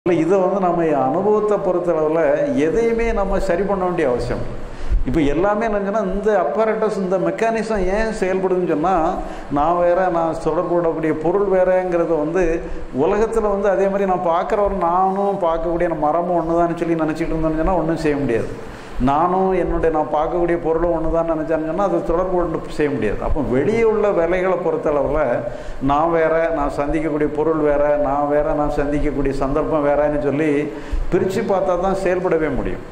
இல்லை இதை வந்து நம்ம அனுபவத்தை பொறுத்தளவில் எதையுமே நம்ம சரி பண்ண வேண்டிய அவசியம் இல்லை. இப்போ எல்லாமே என்னச்சுன்னா இந்த அப்பரேட்டஸ் இந்த மெக்கானிசம் ஏன் செயல்படுதுன்னு சொன்னால் நான் வேற நான் தொடர்பு விடக்கூடிய பொருள் வேறங்கிறத வந்து உலகத்தில் வந்து அதே மாதிரி நான் பார்க்குறவர் நானும் பார்க்கக்கூடிய மரமும் ஒன்று தான் சொல்லி நினச்சிட்டு இருந்தேன்னு சொன்னால் ஒன்றும் செய்ய முடியாது நானும் என்னுடைய நான் பார்க்கக்கூடிய பொருளும் ஒன்று தான் நினச்சான்னு சொன்னால் அது தொடர்பு கொண்டு செய்ய முடியாது அப்போ வெளியே உள்ள வேலைகளை பொறுத்தளவில் நான் வேற நான் சந்திக்கக்கூடிய பொருள் வேற நான் வேற நான் சந்திக்கக்கூடிய சந்தர்ப்பம் வேறன்னு சொல்லி பிரித்து பார்த்தா தான் செயல்படவே முடியும்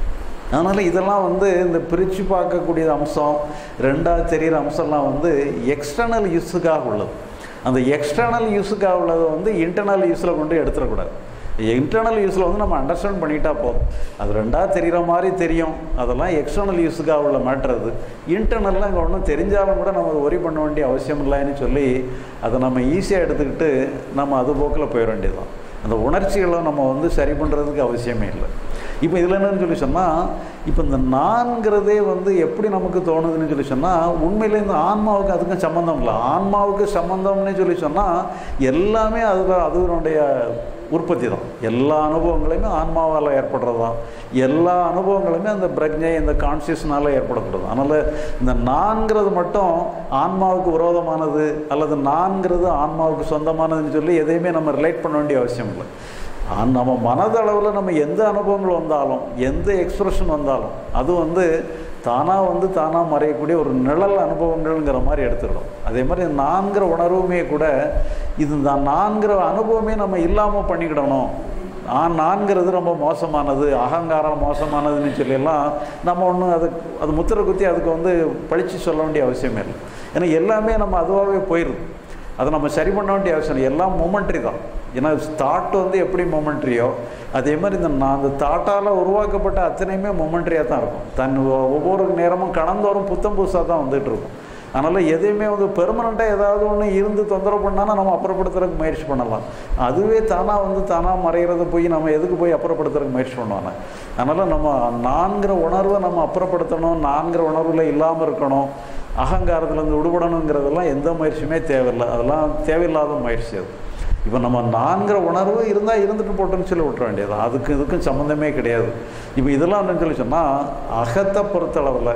அதனால் இதெல்லாம் வந்து இந்த பிரித்து பார்க்கக்கூடிய அம்சம் ரெண்டாவது தெரிகிற அம்சம்லாம் வந்து எக்ஸ்டர்னல் யூஸுக்காக உள்ளது அந்த எக்ஸ்டர்னல் யூஸுக்காக உள்ளதை வந்து இன்டர்னல் யூஸில் கொண்டு எடுத்துடக்கூடாது இன்டர்னல் யூஸில் வந்து நம்ம அண்டர்ஸ்டாண்ட் பண்ணிட்டா போதும் அது ரெண்டாவது தெரிகிற மாதிரி தெரியும் அதெல்லாம் எக்ஸ்டர்னல் யூஸுக்காக உள்ள மேட்ரு அது இன்டர்னலில் அங்கே ஒன்றும் தெரிஞ்சாலும் கூட நம்ம அதை ஒரி பண்ண வேண்டிய அவசியம் இல்லைன்னு சொல்லி அதை நம்ம ஈஸியாக எடுத்துக்கிட்டு நம்ம அது போக்கில் போயிட வேண்டியதுதான் அந்த உணர்ச்சிகளை நம்ம வந்து சரி பண்ணுறதுக்கு அவசியமே இல்லை இப்போ இதில் என்னன்னு சொல்லி சொன்னால் இப்போ இந்த நான்கிறதே வந்து எப்படி நமக்கு தோணுதுன்னு சொல்லி சொன்னால் உண்மையிலே இந்த ஆன்மாவுக்கு அதுக்கும் சம்மந்தம் இல்லை ஆன்மாவுக்கு சம்மந்தம்னு சொல்லி சொன்னால் எல்லாமே அது அதனுடைய உற்பத்தி தான் எல்லா அனுபவங்களையுமே ஆன்மாவால் ஏற்படுறது தான் எல்லா அனுபவங்களுமே அந்த பிரஜை இந்த கான்சியஸ்னால ஏற்படக்கூடாது அதனால் இந்த நான்கிறது மட்டும் ஆன்மாவுக்கு விரோதமானது அல்லது நான்கிறது ஆன்மாவுக்கு சொந்தமானதுன்னு சொல்லி எதையுமே நம்ம ரிலேட் பண்ண வேண்டிய அவசியம் இல்லை ஆனா, நம்ம மனதளவில் நம்ம எந்த அனுபவங்கள் வந்தாலும் எந்த எக்ஸ்பிரஷன் வந்தாலும் அது வந்து தானாக வந்து தானாக மறையக்கூடிய ஒரு நிழல் அனுபவங்கள்ங்கிற மாதிரி எடுத்துக்கணும் அதே மாதிரி நான்கிற உணர்வுமே கூட இது தான் நான்கிற அனுபவமே நம்ம இல்லாமல் பண்ணிக்கிடணும் ஆ நான்கிறது ரொம்ப மோசமானது அகங்காரம் மோசமானதுன்னு சொல்லியெல்லாம் நம்ம ஒன்றும் அது அது முத்திரை குத்தி அதுக்கு வந்து பழித்து சொல்ல வேண்டிய அவசியமே இல்லை ஏன்னா எல்லாமே நம்ம அதுவாகவே போயிடுது அதை நம்ம சரி பண்ண வேண்டிய அவசியம் இல்லை எல்லாம் மொமெண்ட்ரி தான் ஏன்னா தாட் வந்து எப்படி மொமெண்ட்ரியோ அதே மாதிரி இந்த நான் அந்த தாட்டால் உருவாக்கப்பட்ட அத்தனையுமே மொமெண்ட்ரியாக தான் இருக்கும் தன் ஒ- ஒவ்வொரு நேரமும் கடந்தோறும் புத்தம் புதுசாக தான் வந்துட்டு இருக்கும் அதனால் எதையுமே வந்து பெர்மனண்ட்டாக ஏதாவது ஒன்று இருந்து தொந்தரவு பண்ணாலும் நம்ம அப்புறப்படுத்துறதுக்கு முயற்சி பண்ணலாம் அதுவே தானாக வந்து தானாக மறைகிறத போய் நம்ம எதுக்கு போய் அப்புறப்படுத்துறதுக்கு முயற்சி பண்ணுவாங்க அதனால் நம்ம நான்கிற உணர்வை நம்ம அப்புறப்படுத்தணும் நான்கிற உணர்வில் இல்லாமல் இருக்கணும் அகங்காரத்துலேருந்து விடுபடணுங்கிறதெல்லாம் எந்த முயற்சியுமே தேவையில்லை அதெல்லாம் தேவையில்லாத முயற்சி அது இப்போ நம்ம நான்கிற உணர்வு இருந்தால் இருந்துட்டு போட்டோன்னு சொல்லி விட்டுற வேண்டியது அதுக்கு இதுக்கும் சம்மந்தமே கிடையாது இப்போ இதெல்லாம் என்னன்னு சொல்லி சொன்னால் அகத்தை பொறுத்தளவில்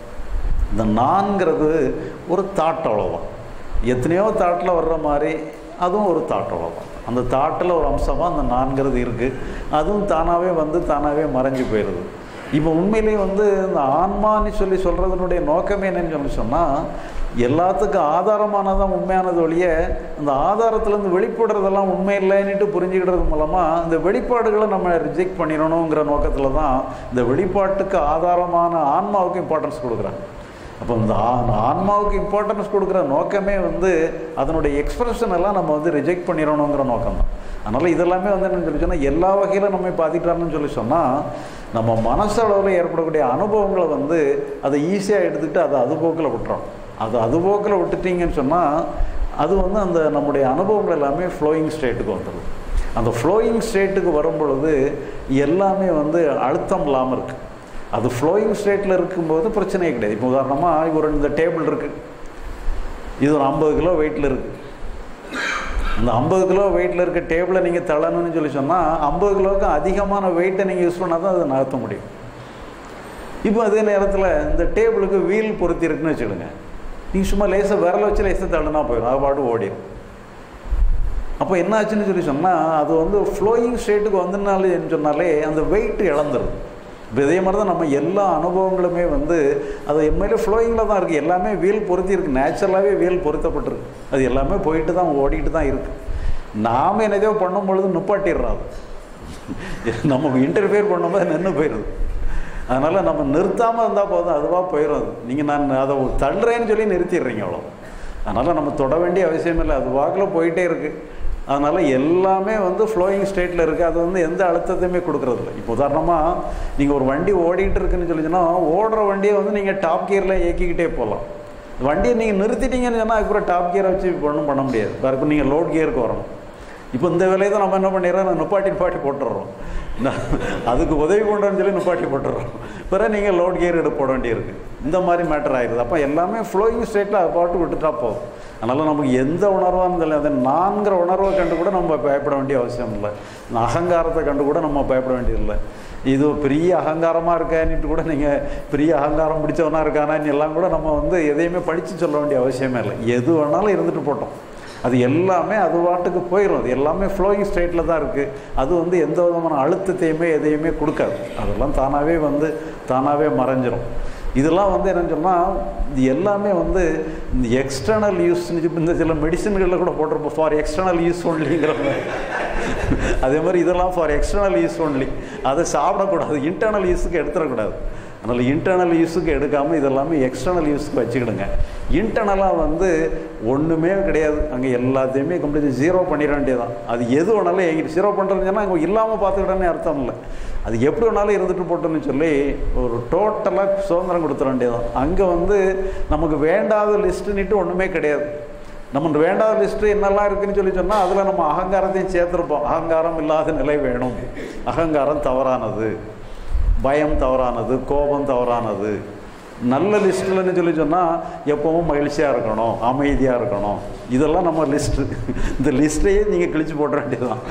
இந்த நான்கிறது ஒரு தாட் அவ்வளோதான் எத்தனையோ தாட்டில் வர்ற மாதிரி அதுவும் ஒரு தாட் அவ்வளோதான் அந்த தாட்டில் ஒரு அம்சமாக அந்த நான்கிறது இருக்குது அதுவும் தானாகவே வந்து தானாகவே மறைஞ்சு போயிடுது இப்போ உண்மையிலேயே வந்து இந்த ஆன்மான்னு சொல்லி சொல்கிறதுனுடைய நோக்கமே என்னன்னு சொல்லி சொன்னால் எல்லாத்துக்கும் ஆதாரமானதான் உண்மையானது ஒழிய அந்த ஆதாரத்துலேருந்து வெளிப்படுறதெல்லாம் உண்மை இல்லைன்னுட்டு புரிஞ்சுக்கிட்டது மூலமாக இந்த வெளிப்பாடுகளை நம்ம ரிஜெக்ட் பண்ணிடணுங்கிற நோக்கத்தில் தான் இந்த வெளிப்பாட்டுக்கு ஆதாரமான ஆன்மாவுக்கு இம்பார்ட்டன்ஸ் கொடுக்குறாங்க அப்போ இந்த ஆ- ஆன்மாவுக்கு இம்பார்ட்டன்ஸ் கொடுக்குற நோக்கமே வந்து அதனுடைய எக்ஸ்பிரஷன் எல்லாம் நம்ம வந்து ரிஜெக்ட் பண்ணிடணுங்கிற நோக்கம் தான் அதனால் இதெல்லாமே வந்து என்னன்னு சொல்லி சொன்னால் எல்லா வகையிலும் நம்ம பாதிக்கிறான்னு சொல்லி சொன்னால் நம்ம மனசளவில் ஏற்படக்கூடிய அனுபவங்களை வந்து அதை ஈஸியாக எடுத்துக்கிட்டு அதை அது போக்கில் விட்டுறோம் அது அது போக்கில் விட்டுட்டீங்கன்னு சொன்னால் அது வந்து அந்த நம்முடைய அனுபவங்கள் எல்லாமே ஃப்ளோயிங் ஸ்டேட்டுக்கு வந்துடும் அந்த ஃப்ளோயிங் ஸ்டேட்டுக்கு வரும் பொழுது எல்லாமே வந்து அழுத்தம் இல்லாமல் இருக்குது அது ஃப்ளோயிங் ஸ்டேட்டில் இருக்கும்போது பிரச்சனையே கிடையாது இப்போ உதாரணமாக ஒரு இந்த டேபிள் இருக்குது இது ஒரு ஐம்பது கிலோ வெயிட்டில் இருக்குது அந்த ஐம்பது கிலோ வெயிட்டில் இருக்க டேபிளை நீங்கள் தள்ளணும்னு சொல்லி சொன்னால் ஐம்பது கிலோவுக்கு அதிகமான வெயிட்டை நீங்கள் யூஸ் பண்ணால் தான் அதை நகர்த்த முடியும் இப்போ அதே நேரத்தில் இந்த டேபிளுக்கு வீல் பொருத்தி இருக்குன்னு வச்சுடுங்க நீங்கள் சும்மா லேசாக விரல வச்சு லேசாக தள்ளுனா போயிடும் அது பாட்டு ஓடிடும் அப்போ என்ன ஆச்சுன்னு சொல்லி சொன்னால் அது வந்து ஃப்ளோயிங் ஸ்டேட்டுக்கு வந்தனாலே சொன்னாலே அந்த வெயிட் இழந்துருது இப்போ இதே மாதிரி தான் நம்ம எல்லா அனுபவங்களுமே வந்து அது எம்மையில ஃப்ளோயிங்கில் தான் இருக்குது எல்லாமே வீல் பொருத்தி இருக்குது நேச்சுரலாகவே வீல் பொருத்தப்பட்டிருக்கு அது எல்லாமே போயிட்டு தான் ஓடிட்டு தான் இருக்குது நாம் என்னதையோ பண்ணும் பொழுது நிப்பாட்டிடுறோம் அது நம்ம இன்டர்ஃபியர் பண்ணும்போது நின்று போயிடுது அதனால் நம்ம நிறுத்தாமல் இருந்தால் போதும் அதுவாக போயிடும் அது நீங்கள் நான் அதை தள்ளுறேன்னு சொல்லி நிறுத்திடுறீங்க அவ்வளோ அதனால் நம்ம தொட வேண்டிய அவசியம் இல்லை அது வாக்கில் போயிட்டே இருக்குது அதனால் எல்லாமே வந்து ஃப்ளோயிங் ஸ்டேட்டில் இருக்குது அது வந்து எந்த அழுத்தத்தையுமே கொடுக்குறதில்ல இப்போ உதாரணமாக நீங்கள் ஒரு வண்டி ஓடிட்டு இருக்குன்னு சொல்லிச்சுன்னா ஓடுற வண்டியை வந்து நீங்கள் டாப் கியரில் இயக்கிக்கிட்டே போகலாம் வண்டியை நீங்கள் நிறுத்திட்டீங்கன்னு சொன்னால் அதுக்கப்புறம் டாப் கியரை வச்சு ஒன்றும் பண்ண முடியாது இப்போ நீங்கள் லோட் கியருக்கு வரணும் இப்போ இந்த வேலையை தான் நம்ம என்ன பண்ணிடுறோம் நுப்பாட்டி நிப்பாட்டி போட்டுடுறோம் நான் அதுக்கு உதவி பண்ணுறோன்னு சொல்லி நுப்பாட்டி போட்டுடுறோம் பிறகு நீங்கள் லோட் கியர் எடுத்து போட வேண்டியிருக்கு இந்த மாதிரி மேட்டர் ஆயிடுது அப்போ எல்லாமே ஃப்ளோயிங் ஸ்டேட்டில் அது பாட்டு விட்டுட்டா போதும் அதனால் நமக்கு எந்த உணர்வாக இருந்தாலும் அந்த நான்கிற உணர்வை கண்டு கூட நம்ம பயப்பட வேண்டிய அவசியம் இல்லை இந்த அகங்காரத்தை கண்டு கூட நம்ம பயப்பட வேண்டியதில்லை இது பெரிய அகங்காரமாக இருக்கான்னுட்டு கூட நீங்கள் பெரிய அகங்காரம் பிடிச்சவனா இருக்கானான்னு எல்லாம் கூட நம்ம வந்து எதையுமே படித்து சொல்ல வேண்டிய அவசியமே இல்லை எது வேணாலும் இருந்துட்டு போட்டோம் அது எல்லாமே அது பாட்டுக்கு போயிடும் அது எல்லாமே ஃப்ளோயிங் ஸ்டேட்டில் தான் இருக்குது அது வந்து எந்த விதமான அழுத்தத்தையுமே எதையுமே கொடுக்காது அதெல்லாம் தானாகவே வந்து தானாகவே மறைஞ்சிரும் இதெல்லாம் வந்து என்னன்னு சொன்னால் இது எல்லாமே வந்து இந்த எக்ஸ்டர்னல் யூஸ் இந்த சில மெடிசன்களில் கூட போட்டிருப்போம் ஃபார் எக்ஸ்டர்னல் யூஸ் ஒன்லிங்கிற அதே மாதிரி இதெல்லாம் ஃபார் எக்ஸ்டர்னல் யூஸ் ஒன்லி அதை சாப்பிடக்கூடாது இன்டர்னல் யூஸுக்கு எடுத்துடக்கூடாது அதனால் இன்டர்னல் யூஸுக்கு எடுக்காமல் இதெல்லாமே எக்ஸ்டர்னல் யூஸுக்கு வச்சுக்கிடுங்க இன்டர்னலாக வந்து ஒன்றுமே கிடையாது அங்கே எல்லாத்தையுமே கம்ப்ளீட் ஜீரோ பண்ணிட வேண்டியதான் அது எது வேணாலும் எங்கிட்ட ஜீரோ பண்ணுறதுன்னா அங்கே இல்லாமல் பார்த்துக்கிட்டேன்னு அர்த்தம் இல்லை அது எப்படி வேணாலும் இருந்துட்டு போட்டோன்னு சொல்லி ஒரு டோட்டலாக சுதந்திரம் கொடுத்துட வேண்டியதான் அங்கே வந்து நமக்கு வேண்டாத லிஸ்ட்டுன்னுட்டு ஒன்றுமே கிடையாது நம்ம வேண்டாத லிஸ்ட்டு என்னெல்லாம் இருக்குன்னு சொல்லி சொன்னால் அதில் நம்ம அகங்காரத்தையும் சேர்த்துருப்போம் அகங்காரம் இல்லாத நிலை வேணும் அகங்காரம் தவறானது பயம் தவறானது கோபம் தவறானது நல்ல லிஸ்ட்டில்னு சொல்லி சொன்னால் எப்பவும் மகிழ்ச்சியாக இருக்கணும் அமைதியாக இருக்கணும் இதெல்லாம் நம்ம லிஸ்ட்டு இந்த லிஸ்ட்டையே நீங்கள் கிழிச்சு போட வேண்டியதுதான்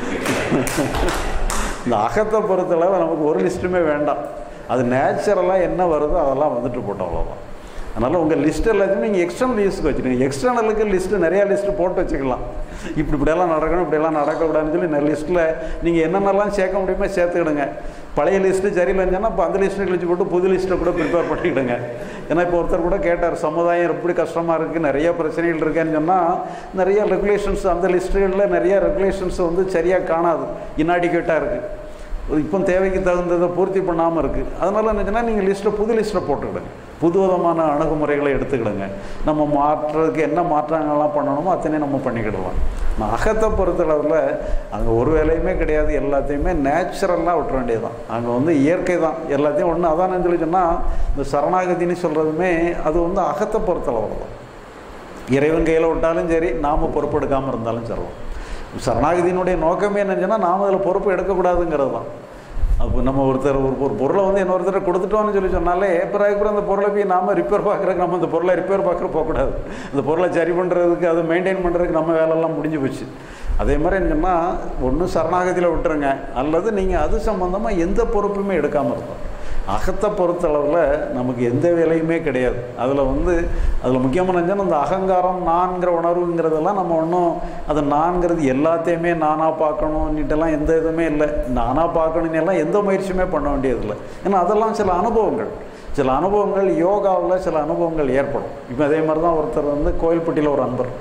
இந்த அகத்தை பொறுத்தளவு நமக்கு ஒரு லிஸ்ட்டுமே வேண்டாம் அது நேச்சுரலாக என்ன வருதோ அதெல்லாம் வந்துட்டு போட்டோம் அவ்வளோதான் அதனால் உங்கள் லிஸ்ட் எல்லாத்தையுமே நீங்கள் எக்ஸ்டர்னல் யூஸுக்கு வச்சுக்கோங்க எக்ஸ்டர்னலுக்கு லிஸ்ட்டு நிறையா லிஸ்ட்டு போட்டு வச்சுக்கலாம் இப்படி இப்படியெல்லாம் நடக்கணும் இப்படியெல்லாம் நடக்கக்கூடாதுன்னு சொல்லி நிறைய லிஸ்ட்டில் நீங்கள் என்னென்னலாம் சேர்க்க முடியுமோ சேர்த்துக்கிடுங்க பழைய லிஸ்ட்டு சரியில்லைன்னு இப்போ அந்த லிஸ்ட்டை கழிச்சு போட்டு புது லிஸ்ட்டை கூட ப்ரிப்பேர் பண்ணிக்கிடுங்க ஏன்னா இப்போ ஒருத்தர் கூட கேட்டார் சமுதாயம் எப்படி கஷ்டமாக இருக்குது நிறைய பிரச்சனைகள் இருக்குன்னு சொன்னால் நிறைய ரெகுலேஷன்ஸ் அந்த லிஸ்ட்டுகளில் நிறைய ரெகுலேஷன்ஸ் வந்து சரியாக காணாது இன்னாடிக்கேட்டாக இருக்குது இப்போ தேவைக்கு தகுந்ததை பூர்த்தி பண்ணாமல் இருக்குது அதனால் என்னச்சுன்னா நீங்கள் லிஸ்ட்டை புது லிஸ்ட்டை போட்டுக்கிடுங்க புது விதமான அணுகுமுறைகளை எடுத்துக்கிடுங்க நம்ம மாற்றுறதுக்கு என்ன மாற்றங்கள்லாம் பண்ணணுமோ அத்தனையும் நம்ம பண்ணிக்கிடலாம் நான் அகத்தை பொறுத்தளவில் அங்கே ஒரு வேலையுமே கிடையாது எல்லாத்தையுமே நேச்சுரலாக விட்டுற வேண்டியதுதான் அங்கே வந்து இயற்கை தான் எல்லாத்தையும் ஒன்று அதான் சொல்லி சொன்னால் இந்த சரணாகதின்னு சொல்கிறதுமே அது வந்து அகத்தை பொறுத்தளவில் தான் இறைவன் கையில் விட்டாலும் சரி நாம் பொறுப்பெடுக்காமல் இருந்தாலும் சொல்லலாம் சரணாகதியினுடைய நோக்கமே என்னன்னு சொன்னால் நாம் அதில் பொறுப்பு எடுக்கக்கூடாதுங்கிறது தான் அப்போ நம்ம ஒருத்தர் ஒரு ஒரு பொருளை வந்து இன்னொருத்தர் கொடுத்துட்டோம்னு சொல்லி சொன்னாலே பிறகு அப்புறம் அந்த பொருளை போய் நாம் ரிப்பேர் பார்க்குறதுக்கு நம்ம அந்த பொருளை ரிப்பேர் பார்க்குற போகக்கூடாது அந்த பொருளை சரி பண்ணுறதுக்கு அதை மெயின்டைன் பண்ணுறதுக்கு நம்ம வேலையெல்லாம் முடிஞ்சு போச்சு அதே மாதிரி என்னன்னா ஒன்று சரணாகதியில் விட்டுருங்க அல்லது நீங்கள் அது சம்மந்தமாக எந்த பொறுப்புமே எடுக்காமல் இருந்தோம் அகத்தை பொறுத்தளவில் நமக்கு எந்த வேலையுமே கிடையாது அதில் வந்து அதில் முக்கியமான என்னன்னா அந்த அகங்காரம் நான்கிற உணர்வுங்கிறதெல்லாம் நம்ம ஒன்றும் அது நான்கிறது எல்லாத்தையுமே நானாக பார்க்கணுன்னுட்டெல்லாம் எந்த இதுவுமே இல்லை நானாக பார்க்கணுன்னு எல்லாம் எந்த முயற்சியுமே பண்ண வேண்டியதில்லை ஏன்னா அதெல்லாம் சில அனுபவங்கள் சில அனுபவங்கள் யோகாவில் சில அனுபவங்கள் ஏற்படும் இப்போ அதே மாதிரி தான் ஒருத்தர் வந்து கோயில்பட்டியில் ஒரு அன்பர்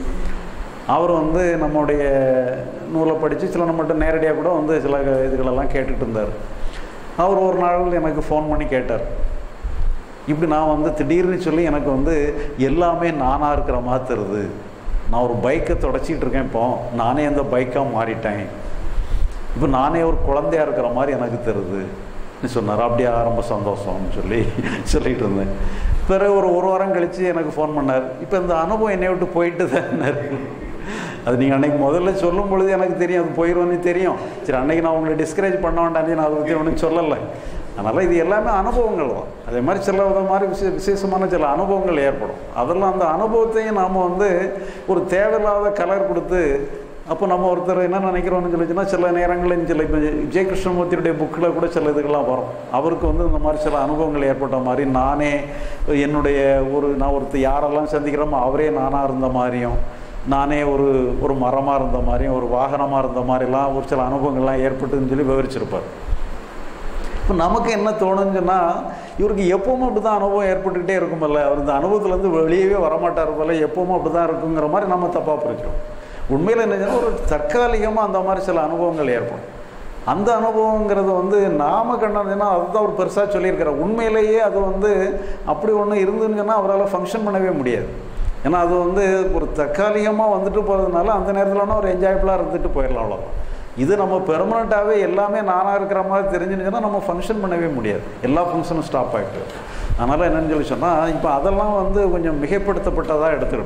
அவர் வந்து நம்முடைய நூலை படித்து சில நம்மகிட்ட நேரடியாக கூட வந்து சில இதுகளெல்லாம் கேட்டுட்டு இருந்தார் அவர் ஒரு நாள் எனக்கு ஃபோன் பண்ணி கேட்டார் இப்படி நான் வந்து திடீர்னு சொல்லி எனக்கு வந்து எல்லாமே நானாக இருக்கிற மாதிரி தருது நான் ஒரு பைக்கை தொடச்சிக்கிட்டு இருக்கேன் இப்போ நானே அந்த பைக்காக மாறிட்டேன் இப்போ நானே ஒரு குழந்தையா இருக்கிற மாதிரி எனக்கு தருது சொன்னார் அப்படியே ரொம்ப சந்தோஷம்னு சொல்லி சொல்லிட்டு இருந்தேன் பிறகு ஒரு ஒரு வாரம் கழித்து எனக்கு ஃபோன் பண்ணார் இப்போ இந்த அனுபவம் என்னை விட்டு போயிட்டு தான் அது நீங்கள் அன்றைக்கி முதல்ல சொல்லும் பொழுது எனக்கு தெரியும் அது போயிடும்னு தெரியும் சரி அன்றைக்கி நான் உங்களை டிஸ்கரேஜ் பண்ண வேண்டாம் நான் அதை பற்றி ஒன்றும் சொல்லலை அதனால் இது எல்லாமே அனுபவங்கள் தான் அதே மாதிரி சில வித மாதிரி விசே விசேஷமான சில அனுபவங்கள் ஏற்படும் அதெல்லாம் அந்த அனுபவத்தையும் நாம் வந்து ஒரு தேவையில்லாத கலர் கொடுத்து அப்போ நம்ம ஒருத்தர் என்ன நினைக்கிறோம்னு சொல்லிச்சுன்னா சில நேரங்களில் சில இப்போ விஜய கிருஷ்ணமூர்த்தியுடைய புக்கில் கூட சில இதுகள்லாம் வரும் அவருக்கு வந்து இந்த மாதிரி சில அனுபவங்கள் ஏற்பட்ட மாதிரி நானே என்னுடைய ஒரு நான் ஒருத்தர் யாரெல்லாம் சந்திக்கிறோமோ அவரே நானாக இருந்த மாதிரியும் நானே ஒரு ஒரு மரமாக இருந்த மாதிரியும் ஒரு வாகனமாக இருந்த மாதிரிலாம் ஒரு சில அனுபவங்கள்லாம் ஏற்பட்டுன்னு சொல்லி விவரிச்சிருப்பார் இப்போ நமக்கு என்ன தோணுன்னு சொன்னால் இவருக்கு எப்பவும் அப்படி தான் அனுபவம் ஏற்பட்டுக்கிட்டே இருக்குமல்ல அவர் இந்த அனுபவத்துலேருந்து வெளியவே வரமாட்டார் போல எப்பவும் அப்படி தான் இருக்குங்கிற மாதிரி நம்ம தப்பாக புரிஞ்சிடும் உண்மையில் என்ன ஒரு தற்காலிகமாக அந்த மாதிரி சில அனுபவங்கள் ஏற்படும் அந்த அனுபவங்கிறது வந்து நாம கண்டதுன்னா அதுதான் அவர் பெருசாக சொல்லியிருக்கிறார் உண்மையிலேயே அது வந்து அப்படி ஒன்று இருந்துன்னு சொன்னால் அவரால் ஃபங்க்ஷன் பண்ணவே முடியாது ஏன்னா அது வந்து ஒரு தற்காலிகமாக வந்துட்டு போகிறதுனால அந்த நேரத்தில் ஒரு என்ஜாயபுளாக இருந்துட்டு போயிடலாம் அவ்வளோதான் இது நம்ம பெர்மனண்ட்டாகவே எல்லாமே நானாக இருக்கிற மாதிரி தெரிஞ்சுன்னு நம்ம ஃபங்க்ஷன் பண்ணவே முடியாது எல்லா ஃபங்க்ஷனும் ஸ்டாப் ஆகிட்டு அதனால் என்னென்னு சொல்லி சொன்னால் இப்போ அதெல்லாம் வந்து கொஞ்சம் மிகைப்படுத்தப்பட்டதாக எடுத்துக்கிடும்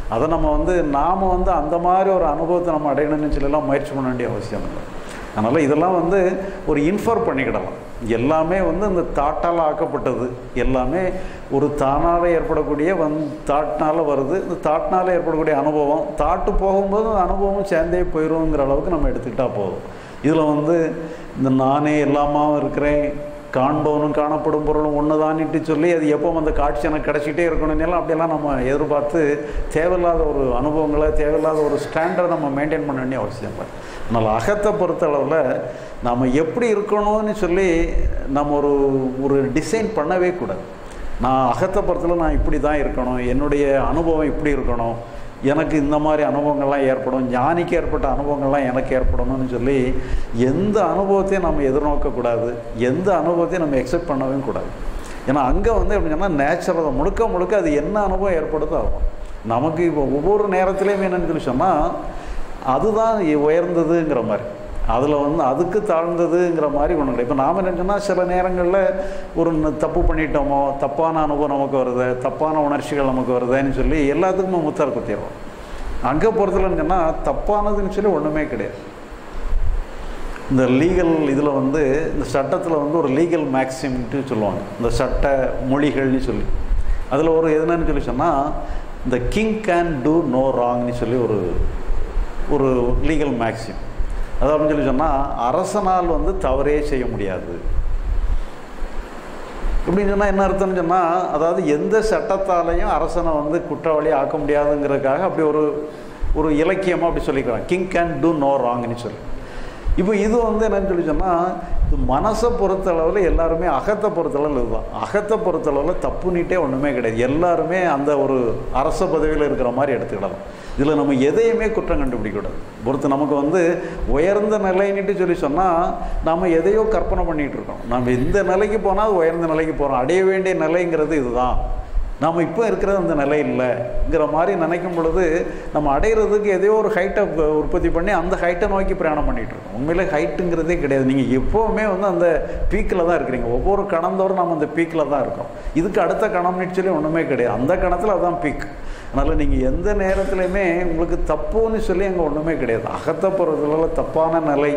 அதை நம்ம வந்து நாம் வந்து அந்த மாதிரி ஒரு அனுபவத்தை நம்ம அடையணும்னு சொல்லலாம் முயற்சி பண்ண வேண்டிய அவசியம் இல்லை அதனால் இதெல்லாம் வந்து ஒரு இன்ஃபர் பண்ணிக்கிடலாம் எல்லாமே வந்து இந்த தாட்டால் ஆக்கப்பட்டது எல்லாமே ஒரு தானால் ஏற்படக்கூடிய வந் தாட்னால் வருது இந்த தாட்னால் ஏற்படக்கூடிய அனுபவம் தாட்டு போகும்போது அந்த அனுபவம் சேர்ந்தே போயிடுங்கிற அளவுக்கு நம்ம எடுத்துக்கிட்டால் போதும் இதில் வந்து இந்த நானே எல்லாமாவும் இருக்கிறேன் காண்பவனும் காணப்படும் பொருளும் ஒன்று தானிட்டு சொல்லி அது எப்போ அந்த காட்சி எனக்கு கிடச்சிட்டே இருக்கணும்னெல்லாம் அப்படியெல்லாம் நம்ம எதிர்பார்த்து தேவையில்லாத ஒரு அனுபவங்களை தேவையில்லாத ஒரு ஸ்டாண்டர்டை நம்ம மெயின்டைன் பண்ண வேண்டிய அவசியம் இல்லை அதனால் அகத்தை பொறுத்தளவில் நாம் எப்படி இருக்கணும்னு சொல்லி நம்ம ஒரு ஒரு டிசைன் பண்ணவே கூடாது நான் அகத்தை பொறுத்தளவு நான் இப்படி தான் இருக்கணும் என்னுடைய அனுபவம் இப்படி இருக்கணும் எனக்கு இந்த மாதிரி அனுபவங்கள்லாம் ஏற்படும் ஞானிக்கு ஏற்பட்ட அனுபவங்கள்லாம் எனக்கு ஏற்படணும்னு சொல்லி எந்த அனுபவத்தையும் நம்ம எதிர்நோக்கக்கூடாது எந்த அனுபவத்தையும் நம்ம எக்ஸெப்ட் பண்ணவே கூடாது ஏன்னா அங்கே வந்து எப்படி சொன்னால் நேச்சுரல் முழுக்க முழுக்க அது என்ன அனுபவம் ஏற்படுதோ ஆகும் நமக்கு இப்போ ஒவ்வொரு நேரத்துலேயுமே என்னன்னு சொல்லி சொன்னால் அதுதான் உயர்ந்ததுங்கிற மாதிரி அதில் வந்து அதுக்கு தாழ்ந்ததுங்கிற மாதிரி ஒன்று கிடையாது இப்போ நாம் என்ன சொன்னால் சில நேரங்களில் ஒரு தப்பு பண்ணிட்டோமோ தப்பான அனுபவம் நமக்கு வருது தப்பான உணர்ச்சிகள் நமக்கு வருதுன்னு சொல்லி எல்லாத்துக்குமே முத்தார் குத்திடுறோம் அங்கே பொறுத்தலன்னு சொன்னால் தப்பானதுன்னு சொல்லி ஒன்றுமே கிடையாது இந்த லீகல் இதில் வந்து இந்த சட்டத்தில் வந்து ஒரு லீகல் மேக்சிம்ட்டு சொல்லுவாங்க இந்த சட்ட மொழிகள்னு சொல்லி அதில் ஒரு எதுனன்னு சொல்லி சொன்னால் இந்த கிங் கேன் டூ நோ ராங்னு சொல்லி ஒரு ஒரு லீகல் மேக்சிம் அது அப்படின்னு சொல்லி சொன்னால் அரசனால் வந்து தவறே செய்ய முடியாது இப்படின்னு சொன்னால் என்ன அர்த்தம்னு சொன்னால் அதாவது எந்த சட்டத்தாலையும் அரசனை வந்து குற்றவாளி ஆக்க முடியாதுங்கிறதுக்காக அப்படி ஒரு ஒரு இலக்கியமாக அப்படி சொல்லிக்கிறாங்க கிங் கேன் டூ நோ ராங்னு சொல்லி இப்போ இது வந்து என்னன்னு சொல்லி சொன்னால் இது மனசை பொறுத்தளவில் எல்லாருமே அகத்தை பொறுத்தளவில் இதுதான் அகத்தை பொறுத்தளவில் தப்புனிட்டே ஒன்றுமே கிடையாது எல்லாருமே அந்த ஒரு அரச பதவியில் இருக்கிற மாதிரி எடுத்துக்கிடலாம் இதில் நம்ம எதையுமே குற்றம் கண்டுபிடிக்கக்கூடாது பொறுத்து நமக்கு வந்து உயர்ந்த நிலைன்னுட்டு சொல்லி சொன்னால் நாம் எதையோ கற்பனை பண்ணிகிட்டு இருக்கோம் நம்ம இந்த நிலைக்கு போனால் உயர்ந்த நிலைக்கு போகிறோம் அடைய வேண்டிய நிலைங்கிறது இதுதான் நாம் இப்போ இருக்கிறது அந்த நிலை இல்லைங்கிற மாதிரி நினைக்கும் பொழுது நம்ம அடையிறதுக்கு எதையோ ஒரு ஹைட்டை உற்பத்தி பண்ணி அந்த ஹைட்டை நோக்கி பிரயாணம் பண்ணிகிட்டு இருக்கோம் உண்மையிலே ஹைட்டுங்கிறதே கிடையாது நீங்கள் எப்போவுமே வந்து அந்த பீக்கில் தான் இருக்கிறீங்க ஒவ்வொரு கணந்தோறும் நம்ம அந்த பீக்கில் தான் இருக்கோம் இதுக்கு அடுத்த கணம்னு சொல்லி ஒன்றுமே கிடையாது அந்த கணத்தில் அதுதான் பீக் அதனால் நீங்கள் எந்த நேரத்துலையுமே உங்களுக்கு தப்புன்னு சொல்லி அங்கே ஒன்றுமே கிடையாது அகத்தை போகிறதுல தப்பான நிலை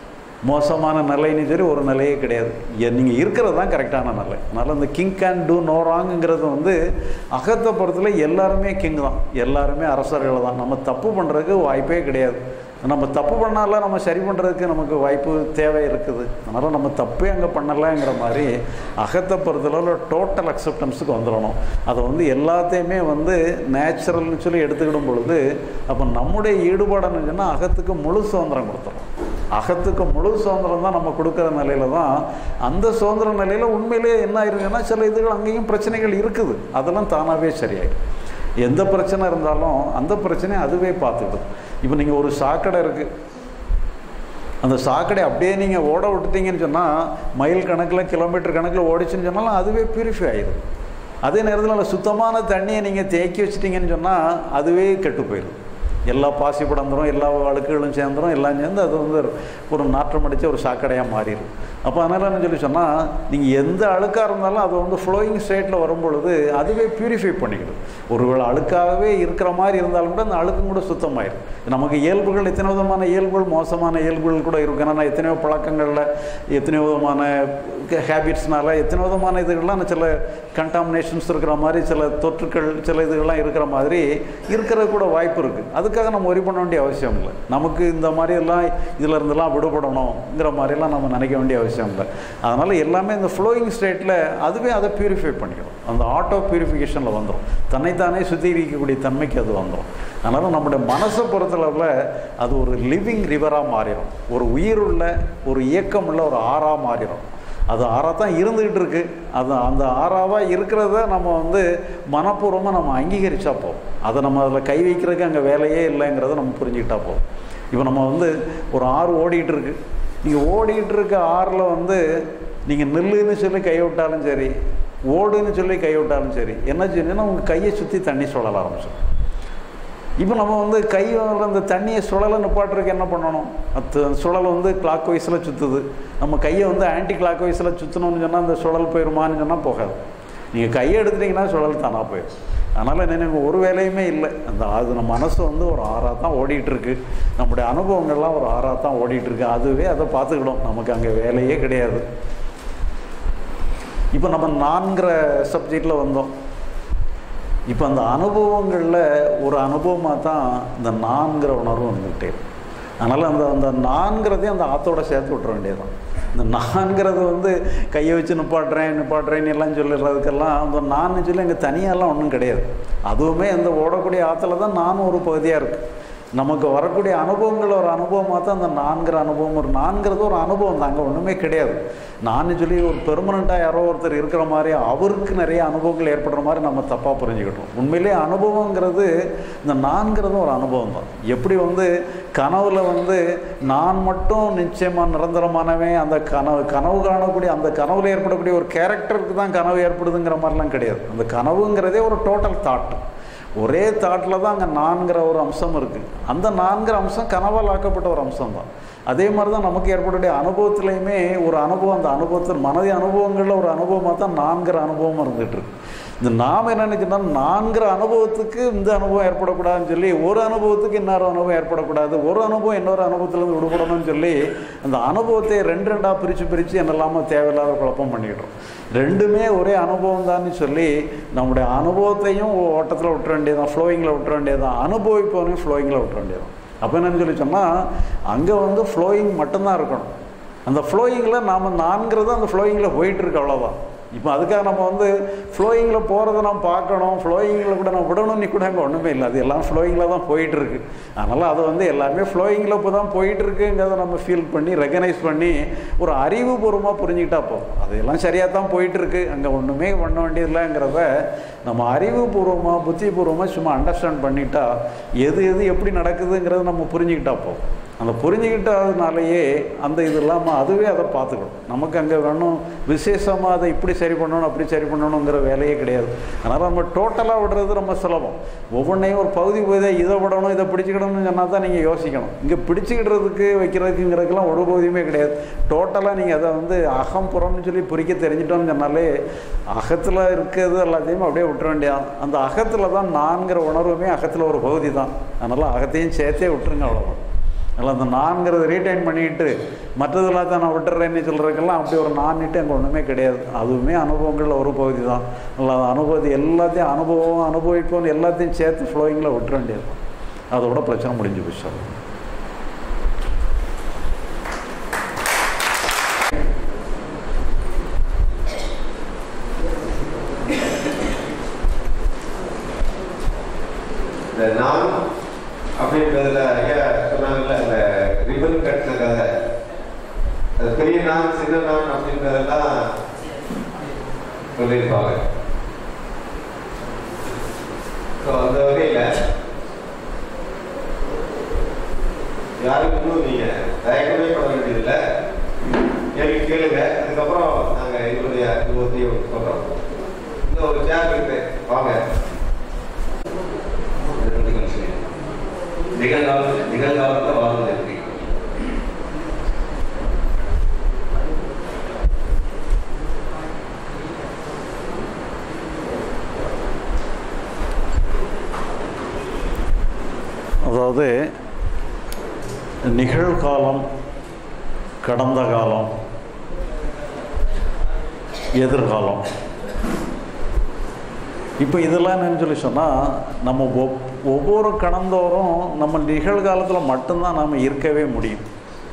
மோசமான நிலைன்னு சொல்லி ஒரு நிலையே கிடையாது நீங்கள் இருக்கிறது தான் கரெக்டான நிலை அதனால் அந்த கிங் கேன் டூ நோ ராங்குங்கிறது வந்து அகத்தை பொறுத்தல எல்லாருமே கிங் தான் எல்லாருமே அரசர்கள் தான் நம்ம தப்பு பண்ணுறதுக்கு வாய்ப்பே கிடையாது நம்ம தப்பு பண்ணால நம்ம சரி பண்ணுறதுக்கு நமக்கு வாய்ப்பு தேவை இருக்குது அதனால் நம்ம தப்பே அங்கே பண்ணலைங்கிற மாதிரி அகத்தை பொறுத்தளவில் டோட்டல் அக்செப்டன்ஸுக்கு வந்துடணும் அதை வந்து எல்லாத்தையுமே வந்து நேச்சுரல்னு சொல்லி எடுத்துக்கிடும் பொழுது அப்போ நம்முடைய ஈடுபாடுன்னு சொன்னால் அகத்துக்கு முழு சுதந்திரம் கொடுத்துரும் அகத்துக்கு முழு சுதந்திரம் தான் நம்ம கொடுக்குற நிலையில தான் அந்த சுதந்திர நிலையில் உண்மையிலேயே என்ன ஆயிருக்குன்னா சில இதுகள் அங்கேயும் பிரச்சனைகள் இருக்குது அதெல்லாம் தானாகவே சரியாயிடும் எந்த பிரச்சனை இருந்தாலும் அந்த பிரச்சனையை அதுவே பார்த்துக்கிடும் இப்போ நீங்கள் ஒரு சாக்கடை இருக்குது அந்த சாக்கடை அப்படியே நீங்கள் ஓட விட்டுட்டீங்கன்னு சொன்னால் மைல் கணக்கில் கிலோமீட்டர் கணக்கில் ஓடிச்சுன்னு சொன்னாலும் அதுவே பியூரிஃபை ஆயிடும் அதே நேரத்தில் நல்ல சுத்தமான தண்ணியை நீங்கள் தேக்கி வச்சிட்டிங்கன்னு சொன்னால் அதுவே கெட்டு போயிடும் எல்லா பாசி படந்துரும் எல்லா அழுக்குகளும் சேர்ந்துரும் எல்லாம் சேர்ந்து அது வந்து ஒரு நாற்றம் அடித்த ஒரு சாக்கடையாக மாறிடும் அப்போ அதனால் என்ன சொல்லி சொன்னால் நீங்கள் எந்த அழுக்காக இருந்தாலும் அது வந்து ஃப்ளோயிங் ஸ்டேட்டில் வரும் பொழுது அதுவே பியூரிஃபை பண்ணிக்கிடும் ஒருவேளை அழுக்காகவே இருக்கிற மாதிரி இருந்தாலும் கூட அந்த அழுக்கும் கூட சுத்தமாயிடும் நமக்கு இயல்புகள் எத்தனை விதமான இயல்புகள் மோசமான இயல்புகள் கூட இருக்கும் ஏன்னா எத்தனையோ பழக்கங்களில் எத்தனையோ விதமான ஹேபிட்ஸ்னால எத்தனை விதமான இதுகள்லாம் சில கண்டாமினேஷன்ஸ் இருக்கிற மாதிரி சில தொற்றுக்கள் சில இதுகள்லாம் இருக்கிற மாதிரி இருக்கிறது கூட வாய்ப்பு இருக்குது அதுக்காக நம்ம ஒரி பண்ண வேண்டிய அவசியம் இல்லை நமக்கு இந்த மாதிரியெல்லாம் இதில் இருந்தெல்லாம் விடுபடணுங்கிற மாதிரிலாம் நம்ம நினைக்க வேண்டிய அவசியம் இல்லை அதனால் எல்லாமே இந்த ஃப்ளோயிங் ஸ்டேட்டில் அதுவே அதை பியூரிஃபை பண்ணிக்கணும் அந்த ஆட்டோ பியூரிஃபிகேஷனில் வந்துடும் தன்னைத்தானே சுத்திகரிக்கக்கூடிய தன்மைக்கு அது வந்துடும் அதனால் நம்முடைய மனசை பொறுத்தளவில் அது ஒரு லிவிங் ரிவராக மாறிடும் ஒரு உயிருள்ள ஒரு இயக்கமுள்ள ஒரு ஆறாக மாறிடும் அது ஆறாக தான் இருந்துக்கிட்டு இருக்கு அது அந்த ஆறாவாக இருக்கிறத நம்ம வந்து மனப்பூர்வமாக நம்ம அங்கீகரித்தா போகும் அதை நம்ம அதில் கை வைக்கிறதுக்கு அங்கே வேலையே இல்லைங்கிறத நம்ம புரிஞ்சுக்கிட்டா போகும் இப்போ நம்ம வந்து ஒரு ஆறு ஓடிட்டு இருக்கு நீங்கள் ஓடிட்டு இருக்க ஆறில் வந்து நீங்கள் நில்லுன்னு சொல்லி கை விட்டாலும் சரி ஓடுன்னு சொல்லி கை விட்டாலும் சரி என்ன செஞ்சுன்னா உங்கள் கையை சுற்றி தண்ணி சுழல ஆரம்பிச்சிடும் இப்போ நம்ம வந்து கை அந்த தண்ணியை சுழலை நிப்பாட்டுறதுக்கு என்ன பண்ணணும் அது சுழல் வந்து கிளாக் வைஸில் சுற்றுது நம்ம கையை வந்து ஆன்டி கிளாக் வைஸில் சுற்றணும்னு சொன்னால் அந்த சுழல் போயிடுமான்னு சொன்னால் போகாது நீங்கள் கையை எடுத்துட்டிங்கன்னா சுழல் தானாக போயிடும் அதனால் நினைவு ஒரு வேலையுமே இல்லை அந்த அது நம்ம மனசு வந்து ஒரு ஆறாக தான் ஓடிட்டுருக்கு நம்முடைய அனுபவங்கள்லாம் ஒரு ஆறாக தான் ஓடிட்டுருக்கு அதுவே அதை பார்த்துக்கிடும் நமக்கு அங்கே வேலையே கிடையாது இப்போ நம்ம நான்கிற சப்ஜெக்டில் வந்தோம் இப்போ அந்த அனுபவங்களில் ஒரு அனுபவமாக தான் இந்த நான்கிற உணர்வு வந்துக்கிட்டே இருக்கு. அதனால் அந்த அந்த நான்கிறதையும் அந்த ஆத்தோட சேர்த்து விட்ற வேண்டியதுதான் இந்த நான்கிறது வந்து கையை வச்சு நிப்பாட்டுறேன் நிப்பாட்டுறேன்னு எல்லாம் சொல்லிடுறதுக்கெல்லாம் அந்த நான் சொல்லி அங்கே தனியாலாம் ஒன்றும் கிடையாது அதுவுமே அந்த ஓடக்கூடிய ஆற்றுல தான் நானும் ஒரு பகுதியாக இருக்குது நமக்கு வரக்கூடிய அனுபவங்கள் ஒரு அனுபவமாக தான் அந்த நான்கிற அனுபவம் ஒரு நான்கிறது ஒரு அனுபவம் தான் அங்கே ஒன்றுமே கிடையாது நான் சொல்லி ஒரு பெர்மனண்ட்டாக யாரோ ஒருத்தர் இருக்கிற மாதிரி அவருக்கு நிறைய அனுபவங்கள் ஏற்படுற மாதிரி நம்ம தப்பாக புரிஞ்சுக்கிட்டோம் உண்மையிலேயே அனுபவங்கிறது இந்த நான்கிறதும் ஒரு அனுபவம் தான் எப்படி வந்து கனவுல வந்து நான் மட்டும் நிச்சயமாக நிரந்தரமானவன் அந்த கனவு கனவு காணக்கூடிய அந்த கனவுல ஏற்படக்கூடிய ஒரு கேரக்டருக்கு தான் கனவு ஏற்படுதுங்கிற மாதிரிலாம் கிடையாது அந்த கனவுங்கிறதே ஒரு டோட்டல் தாட் ஒரே தாட்டில் தான் அங்கே நான்கிற ஒரு அம்சம் இருக்குது அந்த நான்கிற அம்சம் கனவால் ஆக்கப்பட்ட ஒரு அம்சம் தான் அதே மாதிரி தான் நமக்கு ஏற்படக்கூடிய அனுபவத்துலேயுமே ஒரு அனுபவம் அந்த அனுபவத்தில் மனதி அனுபவங்களில் ஒரு அனுபவமாக தான் நான்கிற அனுபவம் இருந்துகிட்டு இருக்கு இந்த நாம் என்ன நினைக்கிறோம் நான்கிற அனுபவத்துக்கு இந்த அனுபவம் ஏற்படக்கூடாதுன்னு சொல்லி ஒரு அனுபவத்துக்கு இன்னொரு அனுபவம் ஏற்படக்கூடாது ஒரு அனுபவம் இன்னொரு அனுபவத்திலேருந்து விடுபடணும்னு சொல்லி அந்த அனுபவத்தை ரெண்டு ரெண்டாக பிரித்து பிரித்து என்னெல்லாமோ தேவையில்லாத குழப்பம் பண்ணிக்கிட்டோம் ரெண்டுமே ஒரே அனுபவம் தான் சொல்லி நம்முடைய அனுபவத்தையும் ஓட்டத்தில் விட்டுற வேண்டியதான் ஃப்ளோயிங்கில் விட்டுற வேண்டியதான் அனுபவிப்பவனையும் ஃப்ளோயிங்கில் விட்டுற வேண்டியதான் அப்போ என்னன்னு சொல்லி சொன்னால் அங்கே வந்து ஃப்ளோயிங் மட்டும்தான் இருக்கணும் அந்த ஃப்ளோயிங்கில் நாம் நான்கிறது அந்த ஃப்ளோயிங்கில் போயிட்டுருக்கு அவ்வளோதான் இப்போ அதுக்காக நம்ம வந்து ஃப்ளோயிங்கில் போகிறத நம்ம பார்க்கணும் ஃப்ளோயிங்கில் கூட நம்ம விடணும்னு கூட அங்கே ஒன்றுமே இல்லை அது எல்லாம் ஃப்ளோயிங்கில் தான் போயிட்டுருக்கு அதனால் அது வந்து எல்லாமே ஃப்ளோயிங்கில் இப்போ தான் போயிட்டுருக்குங்கிறத நம்ம ஃபீல் பண்ணி ரெகனைஸ் பண்ணி ஒரு அறிவுபூர்வமாக புரிஞ்சுக்கிட்டா போதும் அதெல்லாம் சரியாக தான் போயிட்டுருக்கு அங்கே ஒன்றுமே பண்ண வேண்டியதில்லைங்கிறத நம்ம அறிவுபூர்வமாக புத்திபூர்வமாக சும்மா அண்டர்ஸ்டாண்ட் பண்ணிட்டா எது எது எப்படி நடக்குதுங்கிறத நம்ம புரிஞ்சுக்கிட்டா போதும் அந்த புரிஞ்சுக்கிட்டதுனாலேயே அந்த இது இல்லாமல் அதுவே அதை பார்த்துக்கணும் நமக்கு அங்கே வேணும் விசேஷமாக அதை இப்படி சரி பண்ணணும் அப்படி சரி பண்ணணுங்கிற வேலையே கிடையாது அதனால் நம்ம டோட்டலாக விடுறது ரொம்ப சுலபம் ஒவ்வொன்றையும் ஒரு பகுதி பகுதியாக இதை விடணும் இதை பிடிச்சிக்கிடணும்னு சொன்னால் தான் நீங்கள் யோசிக்கணும் இங்கே பிடிச்சிக்கிடுறதுக்கு வைக்கிறதுக்குங்கிறதுக்கெல்லாம் ஒரு பகுதியுமே கிடையாது டோட்டலாக நீங்கள் அதை வந்து அகம் புறம்னு சொல்லி பிரிக்க தெரிஞ்சிட்டோம்னு சொன்னாலே அகத்தில் இருக்கிறது எல்லாத்தையும் அப்படியே விட்டுற வேண்டியதான் அந்த அகத்தில் தான் நான்கிற உணர்வுமே அகத்தில் ஒரு பகுதி தான் அதனால் அகத்தையும் சேர்த்தே விட்டுருங்க அவ்வளோதான் அதில் அந்த நான்கிறத ரீட்டைன் பண்ணிட்டு மற்றது எல்லாத்தையும் நான் விட்டுறேன்னு சொல்கிறதுக்கெல்லாம் அப்படி ஒரு நான்ட்டு அங்கே ஒன்றுமே கிடையாது அதுவுமே அனுபவங்களில் ஒரு பகுதி தான் நல்லா அந்த அனுபவத்தை எல்லாத்தையும் அனுபவம் அனுபவிப்போம் எல்லாத்தையும் சேர்த்து ஃப்ளோயிங்கில் விட்டுற வேண்டியது தான் அதோட பிரச்சனை முடிஞ்சு போச்சு இந்த நான் அப்படின்றதுல ஐயா சொன்னாங்கல்ல அந்த ரிபன் கட்டின கதை அது பெரிய நான் சின்ன நான் அப்படின்றதெல்லாம் சொல்லியிருப்பாங்க ஸோ அந்த வகையில் யாருக்கும் இன்னும் நீங்க தயக்கமே பட வேண்டியதில்லை கேள்வி கேளுங்க அதுக்கப்புறம் நாங்கள் எங்களுடைய அனுபவத்தையும் சொல்கிறோம் இன்னும் ஒரு சேர் இருக்கு வாங்க நிகழ்கால நிகழ்காலத்தை வாழ்வது எப்படி அதாவது நிகழ்காலம் கடந்த காலம் எதிர்காலம் இப்போ இதெல்லாம் என்னன்னு சொல்லி சொன்னால் நம்ம ஒவ் ஒவ்வொரு கடந்தோறும் நம்ம நிகழ்காலத்தில் மட்டும்தான் நாம் இருக்கவே முடியும்